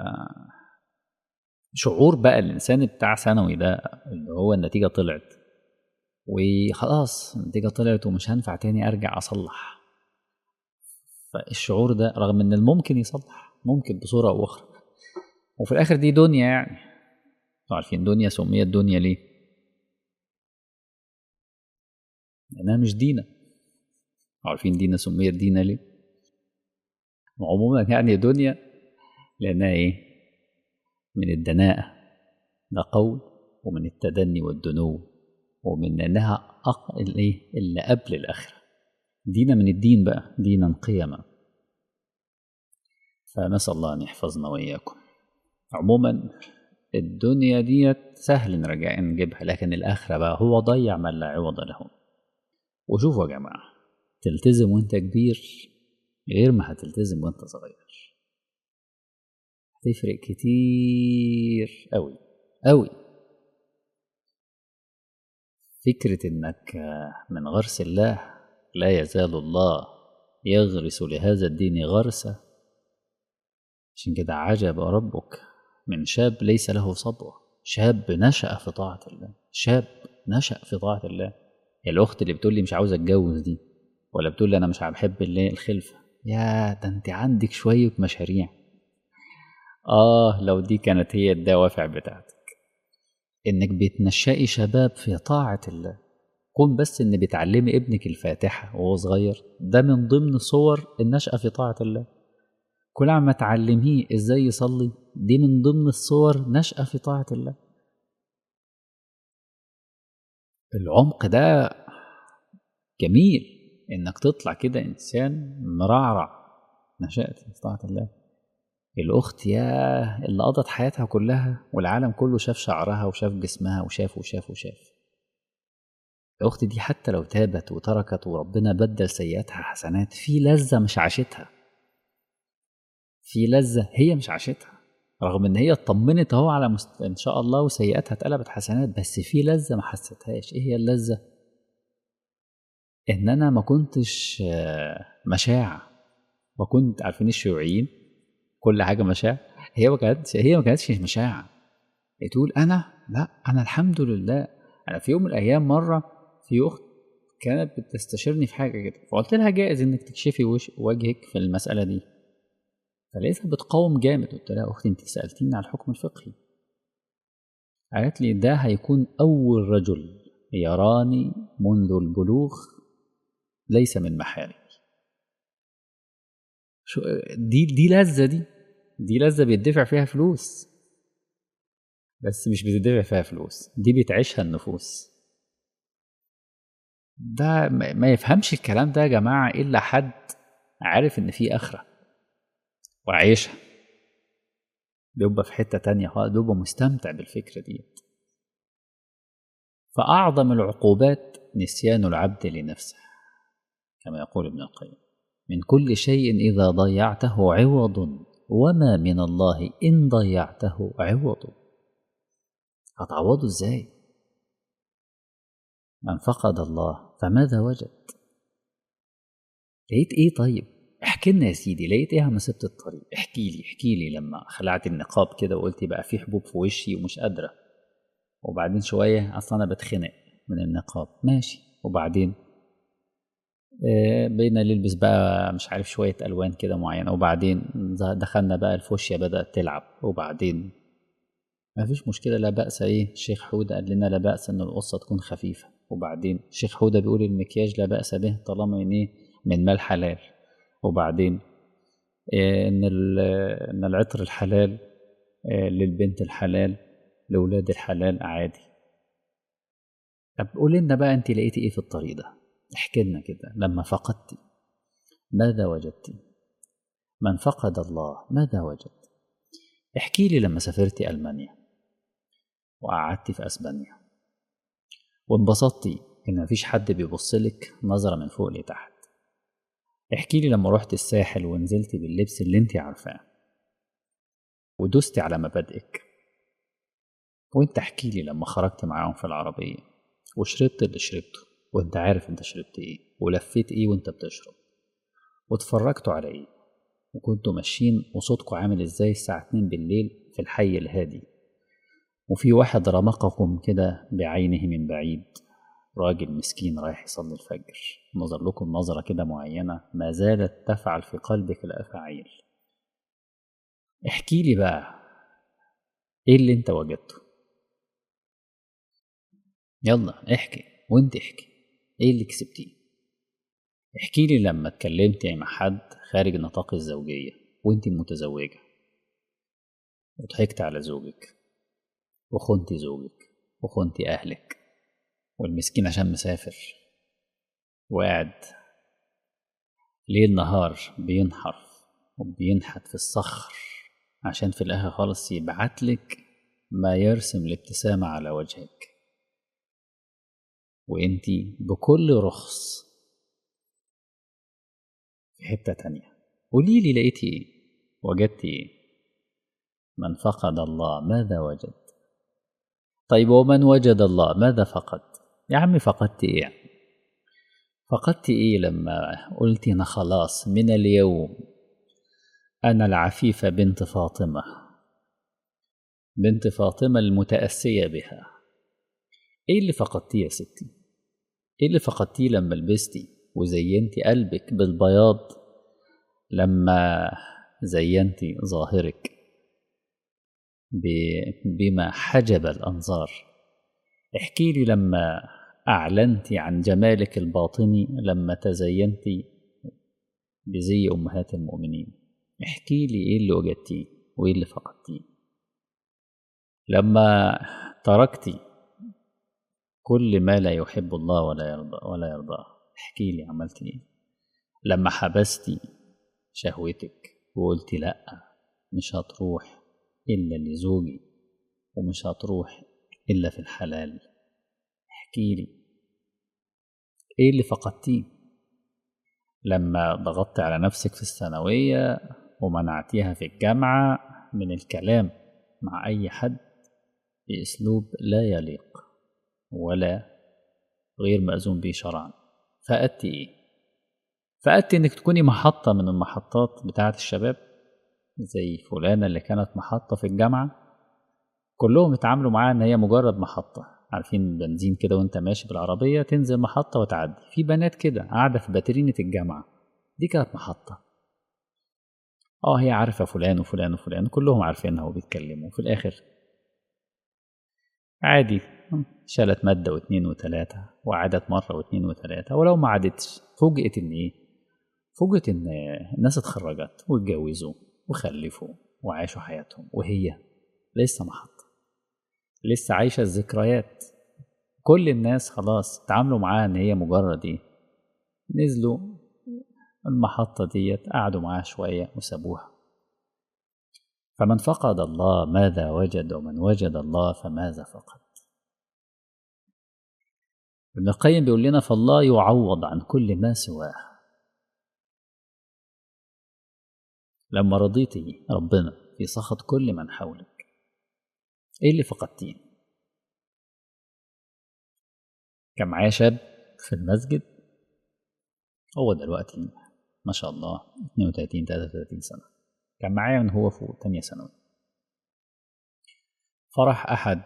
شعور بقى الإنسان بتاع ثانوي ده اللي هو النتيجة طلعت وخلاص النتيجة طلعت ومش هنفع تاني أرجع أصلح فالشعور ده رغم إن الممكن يصلح ممكن بصورة أو أخرى وفي الآخر دي دنيا يعني انتوا عارفين دنيا سميت دنيا ليه؟ لأنها مش دينا عارفين دينا سميت دينا ليه؟ وعموما يعني دنيا لأنها إيه؟ من الدناءة ده قول ومن التدني والدنو ومن إنها أق... الإيه؟ اللي قبل الآخرة دينا من الدين بقى دينا قيما فنسأل الله أن يحفظنا وإياكم عموما الدنيا ديت سهل نرجع نجيبها لكن الآخرة بقى هو ضيع من لا عوض له وشوفوا يا جماعة تلتزم وانت كبير غير ما هتلتزم وانت صغير هتفرق كتير أوي أوي فكرة إنك من غرس الله لا يزال الله يغرس لهذا الدين غرسة عشان كده عجب ربك من شاب ليس له صبوة شاب نشأ في طاعة الله شاب نشأ في طاعة الله الأخت اللي بتقول لي مش عاوز أتجوز دي ولا بتقول لي أنا مش بحب الخلفة يا ده أنت عندك شوية مشاريع آه لو دي كانت هي الدوافع بتاعتك إنك بتنشئي شباب في طاعة الله كون بس إن بتعلمي ابنك الفاتحة وهو صغير ده من ضمن صور النشأة في طاعة الله كل عما تعلميه إزاي يصلي دي من ضمن الصور نشأة في طاعة الله العمق ده جميل إنك تطلع كده إنسان مرعرع نشأت في طاعة الله الأخت يا اللي قضت حياتها كلها والعالم كله شاف شعرها وشاف جسمها وشاف وشاف وشاف الأخت دي حتى لو تابت وتركت وربنا بدل سيئاتها حسنات في لذة مش عاشتها في لذة هي مش عاشتها رغم ان هي اطمنت اهو على مست... ان شاء الله وسيئاتها اتقلبت حسنات بس في لذة ما حسيتهاش ايه هي اللذة ان انا ما كنتش مشاع ما كنت عارفين الشيوعيين كل حاجه مشاع هي ما كانتش هي ما كانتش مشاعه تقول انا لا انا الحمد لله انا في يوم من الايام مره في اخت كانت بتستشيرني في حاجه كده فقلت لها جائز انك تكشفي وش وجهك في المساله دي فلقيتها بتقاوم جامد قلت لها اختي انت سالتيني على الحكم الفقهي قالت لي ده هيكون اول رجل يراني منذ البلوغ ليس من محارمي شو دي دي لذه دي دي لذه بيدفع فيها فلوس بس مش بتدفع فيها فلوس دي بتعيشها النفوس ده ما يفهمش الكلام ده يا جماعه الا حد عارف ان في اخره وعايشها بيبقى في حته تانية خالص بيبقى مستمتع بالفكره دي فاعظم العقوبات نسيان العبد لنفسه كما يقول ابن القيم من كل شيء إذا ضيعته عوض وما من الله إن ضيعته عوض هتعوضه إزاي من فقد الله فماذا وجد لقيت إيه طيب احكي لنا يا سيدي لقيت إيه أنا سبت الطريق احكي لي احكي لي لما خلعت النقاب كده وقلت بقى في حبوب في وشي ومش قادرة وبعدين شوية أصلا أنا بتخنق من النقاب ماشي وبعدين بقينا نلبس بقى مش عارف شوية ألوان كده معينة وبعدين دخلنا بقى الفوشيا بدأت تلعب وبعدين ما فيش مشكلة لا بأس إيه الشيخ حودة قال لنا لا بأس إن القصة تكون خفيفة وبعدين الشيخ حودة بيقول المكياج لا بأس به طالما من إيه من مال حلال وبعدين إيه إن إن العطر الحلال إيه للبنت الحلال لأولاد الحلال عادي طب قول لنا بقى أنت لقيتي إيه في الطريق ده احكي لنا كده لما فقدتي ماذا وجدتي من فقد الله ماذا وجد احكي لي لما سافرتي ألمانيا وقعدتي في أسبانيا وانبسطتي إن مفيش حد بيبصلك نظرة من فوق لتحت احكي لي لما رحت الساحل ونزلتي باللبس اللي انت عارفاه ودوستي على مبادئك وانت احكي لي لما خرجت معاهم في العربية وشربت اللي شربته وانت عارف انت شربت ايه ولفيت ايه وانت بتشرب واتفرجتوا على ايه وكنتوا ماشيين وصوتكم عامل ازاي الساعة 2 بالليل في الحي الهادي وفي واحد رمقكم كده بعينه من بعيد راجل مسكين رايح يصلي الفجر نظر لكم نظرة كده معينة ما زالت تفعل في قلبك الأفاعيل احكي لي بقى ايه اللي انت وجدته يلا احكي وانت احكي ايه اللي كسبتيه احكي لي لما اتكلمتي مع حد خارج نطاق الزوجية وانت متزوجة وضحكت على زوجك وخنتي زوجك وخنتي أهلك والمسكين عشان مسافر وقاعد ليل نهار بينحر وبينحت في الصخر عشان في الآخر خالص يبعتلك ما يرسم الابتسامة على وجهك وانتي بكل رخص في حتة تانية قولي لي لقيتي ايه وجدتي ايه من فقد الله ماذا وجد طيب ومن وجد الله ماذا فقد يا عمي فقدت ايه فقدت ايه لما قلت انا خلاص من اليوم انا العفيفة بنت فاطمة بنت فاطمة المتأسية بها ايه اللي فقدتيه يا ستي ايه اللي فقدتيه لما لبستي وزينتي قلبك بالبياض لما زينتي ظاهرك بما حجب الأنظار احكي لي لما أعلنت عن جمالك الباطني لما تزينت بزي أمهات المؤمنين احكي لي إيه اللي وجدتيه وإيه اللي فقدتيه لما تركتي كل ما لا يحب الله ولا يرضى ولا يرضاه احكي لي عملتي ايه لما حبستي شهوتك وقلتي لا مش هتروح الا لزوجي ومش هتروح الا في الحلال احكي لي ايه اللي فقدتيه لما ضغطت على نفسك في الثانوية ومنعتيها في الجامعة من الكلام مع أي حد بأسلوب لا يليق ولا غير مأذون به شرعا فأدت إيه؟ فأدت إنك تكوني محطة من المحطات بتاعة الشباب زي فلانة اللي كانت محطة في الجامعة كلهم اتعاملوا معاها إن هي مجرد محطة عارفين بنزين كده وانت ماشي بالعربية تنزل محطة وتعدي في بنات كده قاعدة في باترينة الجامعة دي كانت محطة اه هي عارفة فلان وفلان وفلان كلهم عارفينها وبيتكلموا في الآخر عادي شالت مادة واتنين وتلاتة وعادت مرة واتنين وتلاتة ولو ما عادتش فوجئت إن إيه؟ فوجئت إن الناس اتخرجت واتجوزوا وخلفوا وعاشوا حياتهم وهي لسه محطة لسه عايشة الذكريات كل الناس خلاص اتعاملوا معاها إن هي مجرد إيه؟ نزلوا المحطة ديت قعدوا معاها شوية وسابوها فمن فقد الله ماذا وجد ومن وجد الله فماذا فقد ابن القيم بيقول لنا فالله يعوض عن كل ما سواه لما رضيتي ربنا في سخط كل من حولك ايه اللي فقدتيه كان معايا شاب في المسجد هو دلوقتي ما شاء الله 32 33 سنة كان معايا من هو فوق تانية ثانوي فرح أحد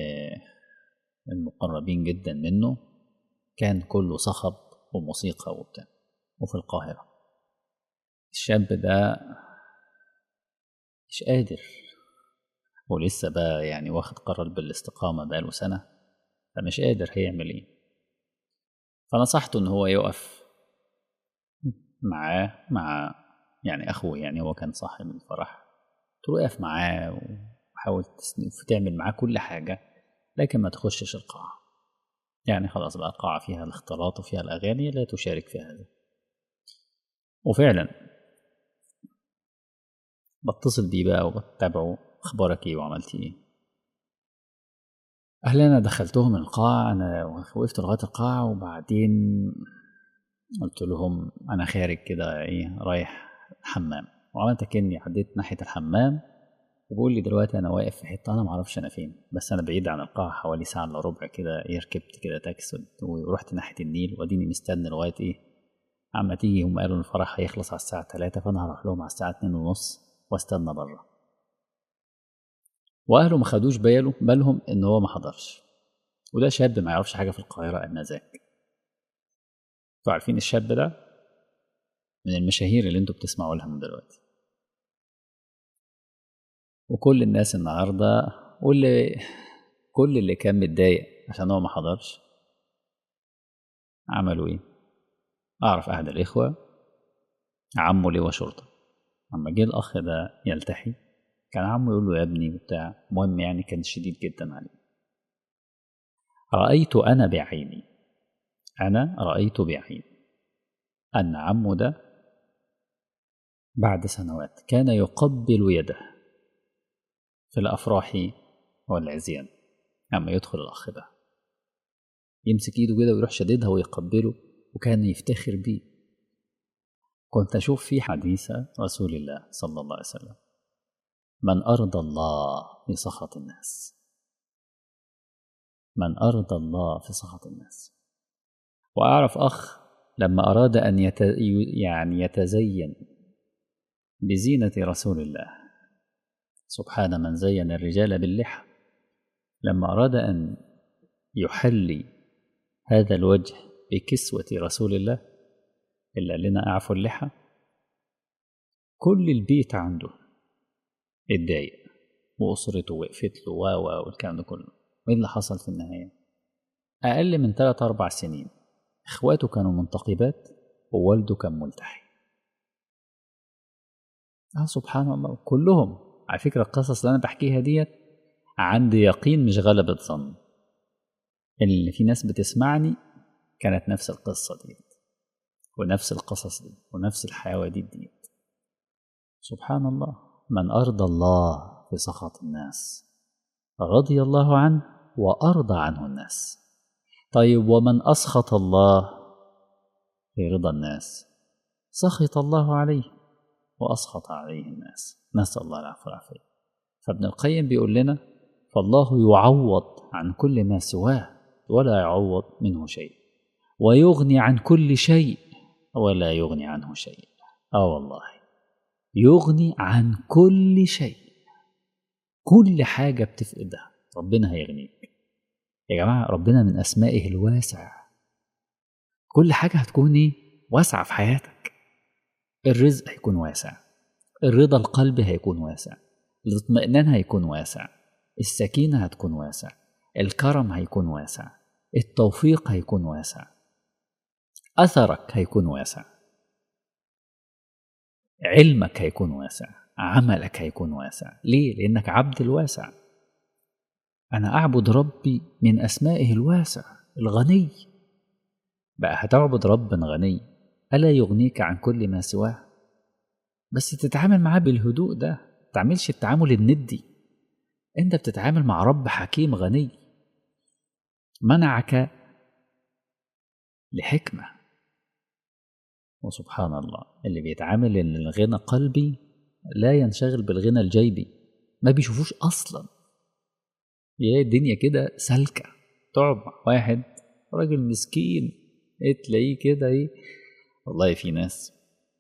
المقربين جدا منه كان كله صخب وموسيقى وبتاع وفي القاهرة الشاب ده مش قادر ولسه بقى يعني واخد قرار بالاستقامة بقاله سنة فمش قادر هيعمل ايه فنصحته ان هو يقف معاه مع يعني اخوه يعني هو كان صاحب الفرح قلت له اقف معاه وحاول تعمل معاه كل حاجة لكن ما تخشش القاعة يعني خلاص بقى القاعة فيها الاختلاط وفيها الأغاني لا تشارك في هذا وفعلا بتصل بيه بقى وبتابعه اخبارك ايه وعملت ايه اهلي انا دخلتهم القاعة انا وقفت لغاية القاعة وبعدين قلت لهم انا خارج كده ايه رايح الحمام وعملت كاني عديت ناحية الحمام وبقول لي دلوقتي انا واقف في حتة انا معرفش انا فين بس انا بعيد عن القاعة حوالي ساعة الا ربع كده ايه ركبت كده تاكسي ورحت ناحية النيل واديني مستني لغاية ايه عما تيجي هم قالوا الفرح هيخلص على الساعة تلاتة فانا هروح لهم على الساعة اتنين ونص واستنى بره واهله ما خدوش باله بالهم ان هو ما حضرش وده شاب ما يعرفش حاجه في القاهره انذاك انتوا عارفين الشاب ده من المشاهير اللي انتوا بتسمعوا لها من دلوقتي وكل الناس النهارده واللي كل اللي كان متضايق عشان هو ما حضرش عملوا ايه اعرف احد الاخوه عمه لواء شرطه اما جه الاخ ده يلتحي كان عمه يقول له يا ابني وبتاع المهم يعني كان شديد جدا عليه رأيت أنا بعيني أنا رأيت بعيني أن عمه ده بعد سنوات كان يقبل يده في الأفراح والعزيان أما يدخل الأخ ده يمسك إيده كده ويروح شديدها ويقبله وكان يفتخر بيه كنت أشوف في حديث رسول الله صلى الله عليه وسلم من أرضى الله في سخط الناس من أرضى الله في سخط الناس وأعرف أخ لما أراد أن يت... يعني يتزين بزينة رسول الله سبحان من زين الرجال باللحى لما أراد أن يحلي هذا الوجه بكسوة رسول الله إلا لنا أعفو اللحى كل البيت عنده اتضايق وأسرته وقفت له و و والكلام ده كله وإيه اللي حصل في النهاية؟ أقل من تلات أربع سنين إخواته كانوا منتقبات ووالده كان ملتحي آه سبحان الله كلهم على فكرة القصص اللي أنا بحكيها ديت عندي يقين مش غلبة ظن اللي في ناس بتسمعني كانت نفس القصة ديت ونفس القصص دي ونفس الحواديت ديت سبحان الله من أرضى الله في سخط الناس رضي الله عنه وأرضى عنه الناس طيب ومن أسخط الله في رضا الناس سخط الله عليه وأسخط عليه الناس نسأل الله العفو والعافية فابن القيم بيقول لنا فالله يعوض عن كل ما سواه ولا يعوض منه شيء ويغني عن كل شيء ولا يغني عنه شيء اه والله يغني عن كل شيء كل حاجة بتفقدها ربنا هيغنيك يا جماعة ربنا من أسمائه الواسع كل حاجة هتكون إيه واسعة في حياتك الرزق هيكون واسع الرضا القلبي هيكون واسع الاطمئنان هيكون واسع السكينة هتكون واسع الكرم هيكون واسع التوفيق هيكون واسع أثرك هيكون واسع علمك هيكون واسع عملك هيكون واسع ليه؟ لأنك عبد الواسع أنا أعبد ربي من أسمائه الواسع الغني بقى هتعبد رب غني ألا يغنيك عن كل ما سواه بس تتعامل معاه بالهدوء ده تعملش التعامل الندي انت بتتعامل مع رب حكيم غني منعك لحكمة وسبحان الله اللي بيتعامل ان الغنى قلبي لا ينشغل بالغنى الجيبي ما بيشوفوش اصلا يا الدنيا كده سالكة تقعد مع واحد راجل مسكين ايه تلاقيه كده ايه والله في ناس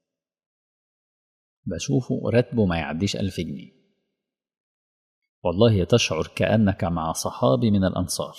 بشوفه راتبه ما يعديش ألف جنيه والله تشعر كأنك مع صحابي من الأنصار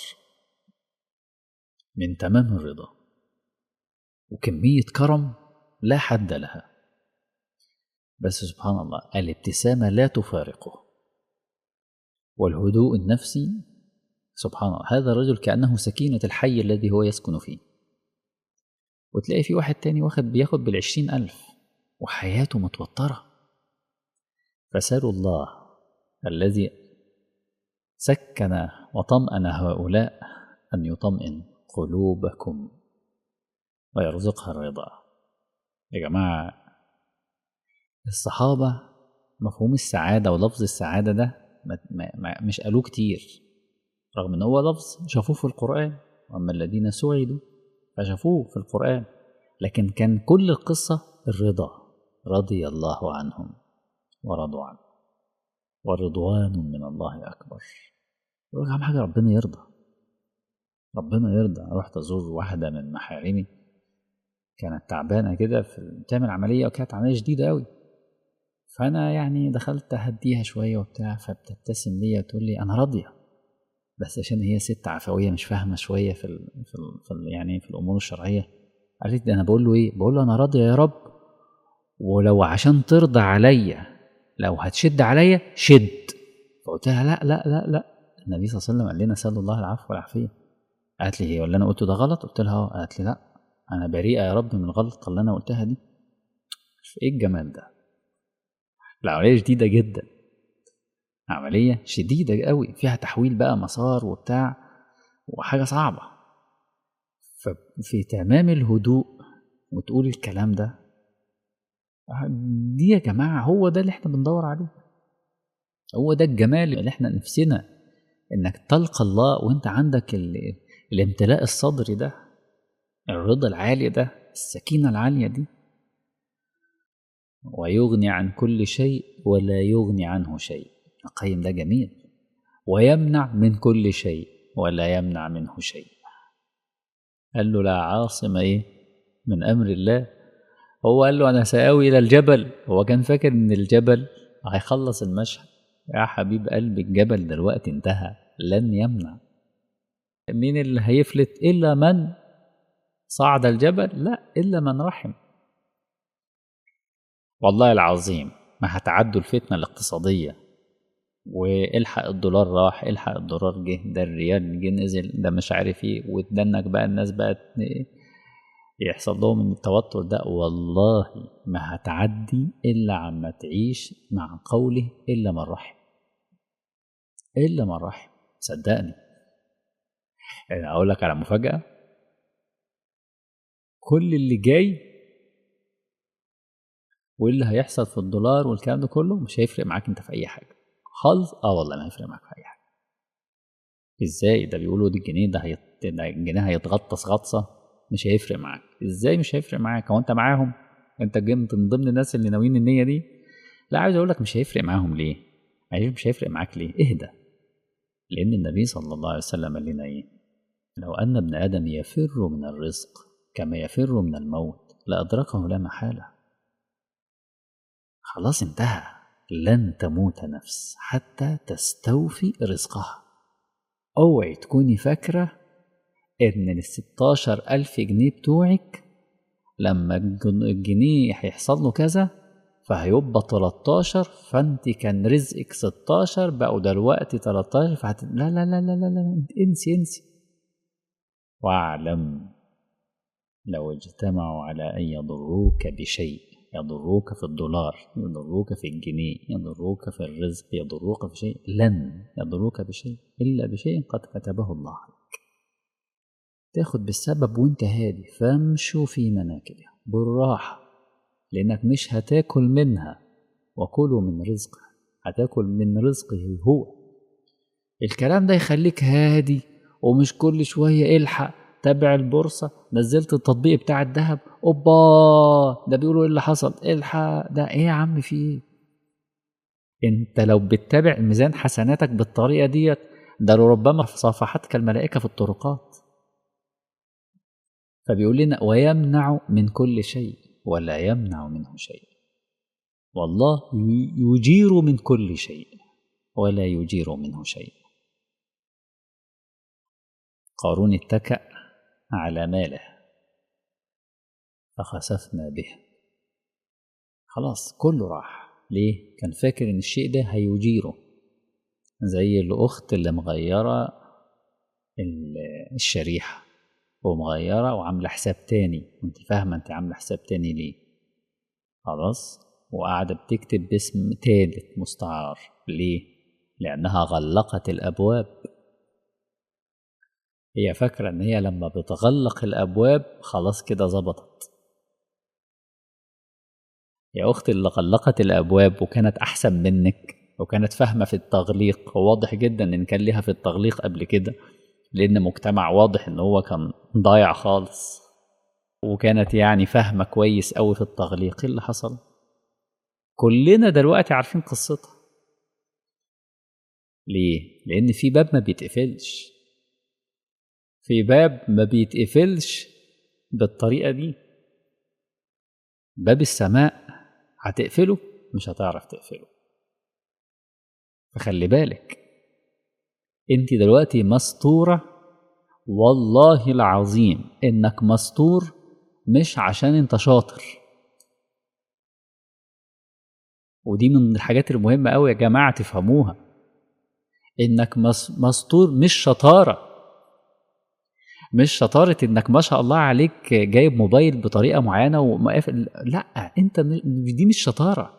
من تمام الرضا وكمية كرم لا حد لها بس سبحان الله الابتسامة لا تفارقه والهدوء النفسي سبحان الله هذا الرجل كأنه سكينة الحي الذي هو يسكن فيه وتلاقي في واحد تاني واخد بياخد بالعشرين ألف وحياته متوترة فسألوا الله الذي سكن وطمأن هؤلاء أن يطمئن قلوبكم ويرزقها الرضا يا جماعة الصحابة مفهوم السعادة ولفظ السعادة ده ما ما مش قالوه كتير رغم ان هو لفظ شافوه في القرآن واما الذين سعدوا فشافوه في القرآن لكن كان كل القصة الرضا رضي الله عنهم ورضوا عنه ورضوان من الله أكبر يقول لك أهم حاجة ربنا يرضى ربنا يرضى رحت أزور واحدة من محارمي كانت تعبانة كده في بتعمل عملية وكانت عملية شديدة أوي فأنا يعني دخلت أهديها شوية وبتاع فبتبتسم ليا وتقول لي أنا راضية بس عشان هي ست عفوية مش فاهمة شوية في ال في, ال في ال يعني في الأمور الشرعية قالت لي أنا بقول له إيه؟ بقول له أنا راضية يا رب ولو عشان ترضى عليا لو هتشد عليا شد فقلت لها لا لا لا لا النبي صلى الله عليه وسلم قال لنا سأل الله العفو والعافية قالت لي هي ولا أنا قلته ده غلط؟ قلت لها اه قالت لي لا أنا بريئة يا رب من الغلط اللي أنا قلتها دي إيه الجمال ده؟ العملية شديدة جدا عملية شديدة قوي فيها تحويل بقى مسار وبتاع وحاجة صعبة ففي تمام الهدوء وتقول الكلام ده دي يا جماعة هو ده اللي احنا بندور عليه هو ده الجمال اللي احنا نفسنا انك تلقى الله وانت عندك ال... الامتلاء الصدري ده الرضا العالي ده السكينة العالية دي ويغني عن كل شيء ولا يغني عنه شيء القيم ده جميل ويمنع من كل شيء ولا يمنع منه شيء قال له لا عاصم ايه من امر الله هو قال له انا ساوي الى الجبل هو كان فاكر ان الجبل هيخلص المشهد يا حبيب قلبي الجبل دلوقتي انتهى لن يمنع مين اللي هيفلت الا من صعد الجبل لا الا من رحم والله العظيم ما هتعدوا الفتنه الاقتصاديه والحق الدولار راح الحق الدولار جه ده الريال جه نزل ده مش عارف ايه وتدنك بقى الناس بقت يحصل لهم التوتر ده والله ما هتعدي الا عما تعيش مع قوله الا من رحم الا من رحم صدقني يعني اقول لك على مفاجاه كل اللي جاي واللي هيحصل في الدولار والكلام ده كله مش هيفرق معاك انت في اي حاجه خالص اه والله ما هيفرق معاك في اي حاجه ازاي ده بيقولوا دي الجنيه ده, هيت... ده الجنيه هيتغطس غطسه مش هيفرق معاك ازاي مش هيفرق معاك هو انت معاهم انت جنت من ضمن الناس اللي ناويين النيه دي لا عايز اقول لك مش هيفرق معاهم ليه مش هيفرق معاك ليه اهدى لان النبي صلى الله عليه وسلم قال لنا ايه لو ان ابن ادم يفر من الرزق كما يفر من الموت لادركه لا محاله خلاص انتهى لن تموت نفس حتى تستوفي رزقها اوعي تكوني فاكرة ان ال 16 ألف جنيه بتوعك لما الجنيه هيحصل له كذا فهيبقى 13 فانت كان رزقك 16 بقوا دلوقتي 13 فهت... لا لا لا لا لا لا انسي انسي واعلم لو اجتمعوا على ان يضروك بشيء يضروك في الدولار يضروك في الجنيه يضروك في الرزق يضروك في شيء لن يضروك بشيء إلا بشيء قد كتبه الله عليك تاخد بالسبب وانت هادي فامشوا في مناكبها بالراحة لأنك مش هتاكل منها وكلوا من رزقه هتاكل من رزقه هو الكلام ده يخليك هادي ومش كل شوية الحق تابع البورصه نزلت التطبيق بتاع الذهب اوبا ده بيقولوا ايه اللي حصل الحق ده ايه يا عم في ايه انت لو بتتابع ميزان حسناتك بالطريقه ديت ده لربما صافحتك الملائكه في الطرقات فبيقول لنا ويمنع من كل شيء ولا يمنع منه شيء والله يجير من كل شيء ولا يجير منه شيء قارون اتكأ على ماله فخسفنا به خلاص كله راح ليه كان فاكر ان الشيء ده هيجيره زي الأخت اللي مغيرة ال- الشريحة ومغيرة وعاملة حساب تاني وانت فاهمة انت عاملة حساب تاني ليه خلاص وقاعدة بتكتب باسم تالت مستعار ليه لأنها غلقت الأبواب هي فاكرة إن هي لما بتغلق الأبواب خلاص كده ظبطت يا أختي اللي غلقت الأبواب وكانت أحسن منك وكانت فاهمة في التغليق وواضح جدا إن كان ليها في التغليق قبل كده لأن مجتمع واضح إن هو كان ضايع خالص وكانت يعني فاهمة كويس أوي في التغليق إيه اللي حصل؟ كلنا دلوقتي عارفين قصتها ليه؟ لأن في باب ما بيتقفلش في باب ما بيتقفلش بالطريقة دي باب السماء هتقفله مش هتعرف تقفله فخلي بالك انت دلوقتي مستورة والله العظيم انك مستور مش عشان انت شاطر ودي من الحاجات المهمة قوي يا جماعة تفهموها انك مس- مستور مش شطارة مش شطارة انك ما شاء الله عليك جايب موبايل بطريقة معينة ومقافل لا انت م- دي مش شطارة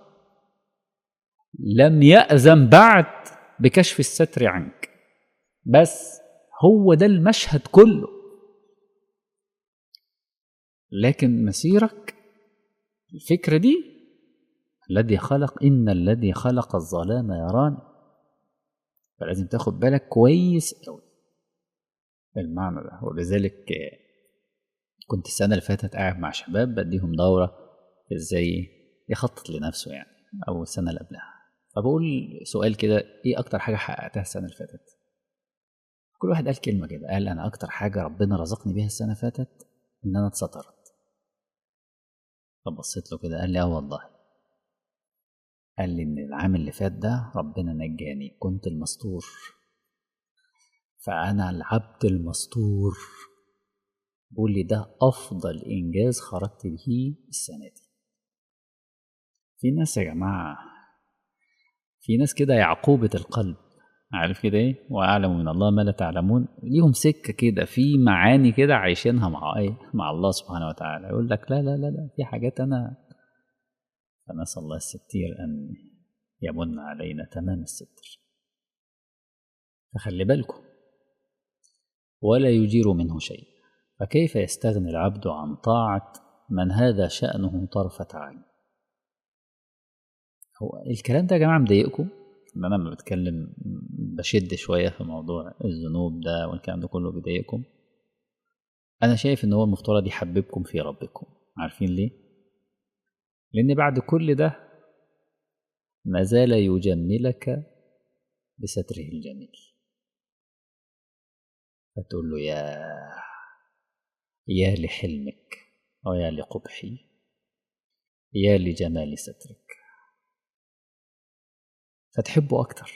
لم يأذن بعد بكشف الستر عنك بس هو ده المشهد كله لكن مسيرك الفكرة دي الذي خلق إن الذي خلق الظلام يراني فلازم تاخد بالك كويس أوي المعنى ده ولذلك آه، كنت السنة اللي فاتت قاعد مع شباب بديهم دورة ازاي يخطط لنفسه يعني أو السنة اللي قبلها فبقول سؤال كده ايه أكتر حاجة حققتها السنة اللي فاتت كل واحد قال كلمة كده قال أنا أكتر حاجة ربنا رزقني بيها السنة اللي فاتت إن أنا اتسترت فبصيت له كده قال لي اه والله قال لي إن العام اللي فات ده ربنا نجاني كنت المستور فأنا العبد المستور بقول لي ده أفضل إنجاز خرجت به السنة دي في ناس يا جماعة في ناس كده يعقوبة القلب عارف كده ايه واعلم من الله ما لا تعلمون ليهم سكه كده في معاني كده عايشينها مع ايه مع الله سبحانه وتعالى يقول لك لا لا لا لا في حاجات انا فنسال الله الستير ان يمن علينا تمام الستر فخلي بالكم ولا يجير منه شيء فكيف يستغني العبد عن طاعه من هذا شانه طرفه عين هو الكلام ده يا جماعه مضايقكم ان انا لما بتكلم بشد شويه في موضوع الذنوب ده والكلام ده كله بيضايقكم انا شايف ان هو المفترض يحببكم في ربكم عارفين ليه لان بعد كل ده ما زال يجملك بستره الجميل فتقول له يا يا لحلمك ويا لقبحي يا لجمال سترك فتحبه أكتر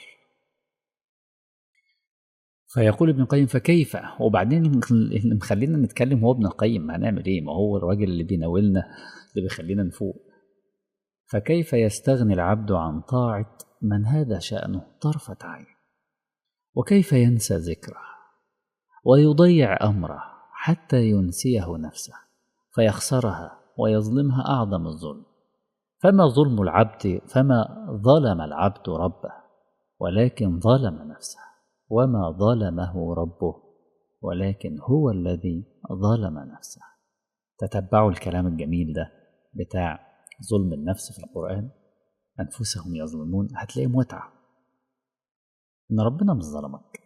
فيقول ابن القيم فكيف وبعدين اللي مخلينا نتكلم هو ابن القيم هنعمل ايه ما هو الراجل اللي بيناولنا اللي بيخلينا نفوق فكيف يستغني العبد عن طاعة من هذا شأنه طرفة عين وكيف ينسى ذكره ويضيع أمره حتى ينسيه نفسه فيخسرها ويظلمها أعظم الظلم فما ظلم العبد فما ظلم العبد ربه ولكن ظلم نفسه وما ظلمه ربه ولكن هو الذي ظلم نفسه تتبعوا الكلام الجميل ده بتاع ظلم النفس في القرآن أنفسهم يظلمون هتلاقي متعة إن ربنا مش ظلمك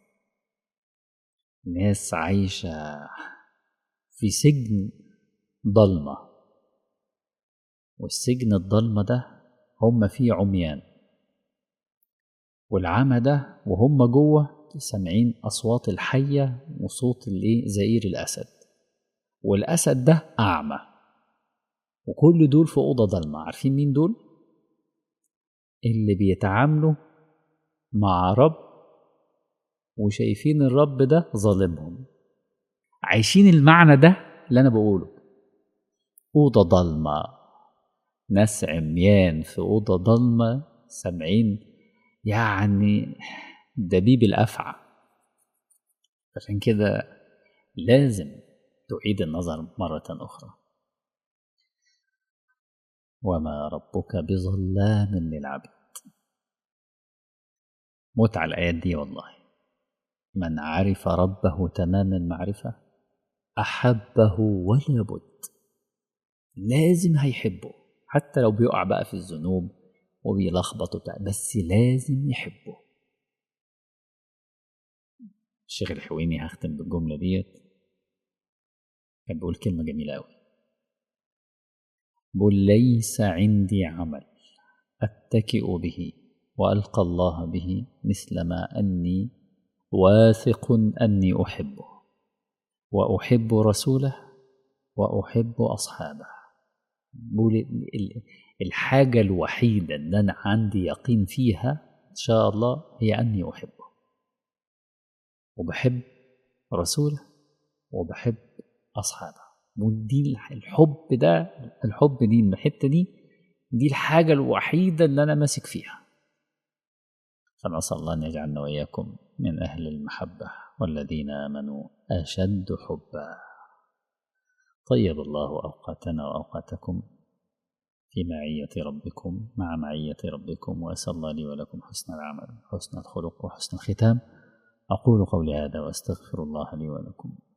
ناس عايشة في سجن ضلمه والسجن الضلمة ده هم فيه عميان والعمى ده وهم جوه سامعين أصوات الحية وصوت الإيه زئير الأسد والأسد ده أعمى وكل دول في أوضة ضلمة عارفين مين دول؟ اللي بيتعاملوا مع رب وشايفين الرب ده ظالمهم عايشين المعنى ده اللي أنا بقوله أوضة ضلمة ناس عميان في أوضة ضلمة سامعين يعني دبيب الأفعى عشان كده لازم تعيد النظر مرة أخرى وما ربك بظلام للعبيد متع الآيات دي والله من عرف ربه تمام المعرفة أحبه ولا بد لازم هيحبه حتى لو بيقع بقى في الذنوب وبيلخبط وبتاع بس لازم يحبه الشيخ الحويني هختم بالجملة ديت كان بيقول كلمة جميلة أوي بيقول ليس عندي عمل أتكئ به وألقى الله به مثل ما أني واثق أني أحبه وأحب رسوله وأحب أصحابه بقول الحاجة الوحيدة اللي أنا عندي يقين فيها إن شاء الله هي أني أحبه وبحب رسوله وبحب أصحابه ودي الحب ده الحب دي الحتة دي دي الحاجة الوحيدة اللي أنا ماسك فيها فنسأل الله أن يجعلنا وإياكم من أهل المحبة والذين آمنوا أشد حبا طيب الله أوقاتنا وأوقاتكم في معية ربكم مع معية ربكم وأسأل الله لي ولكم حسن العمل حسن الخلق وحسن الختام أقول قولي هذا وأستغفر الله لي ولكم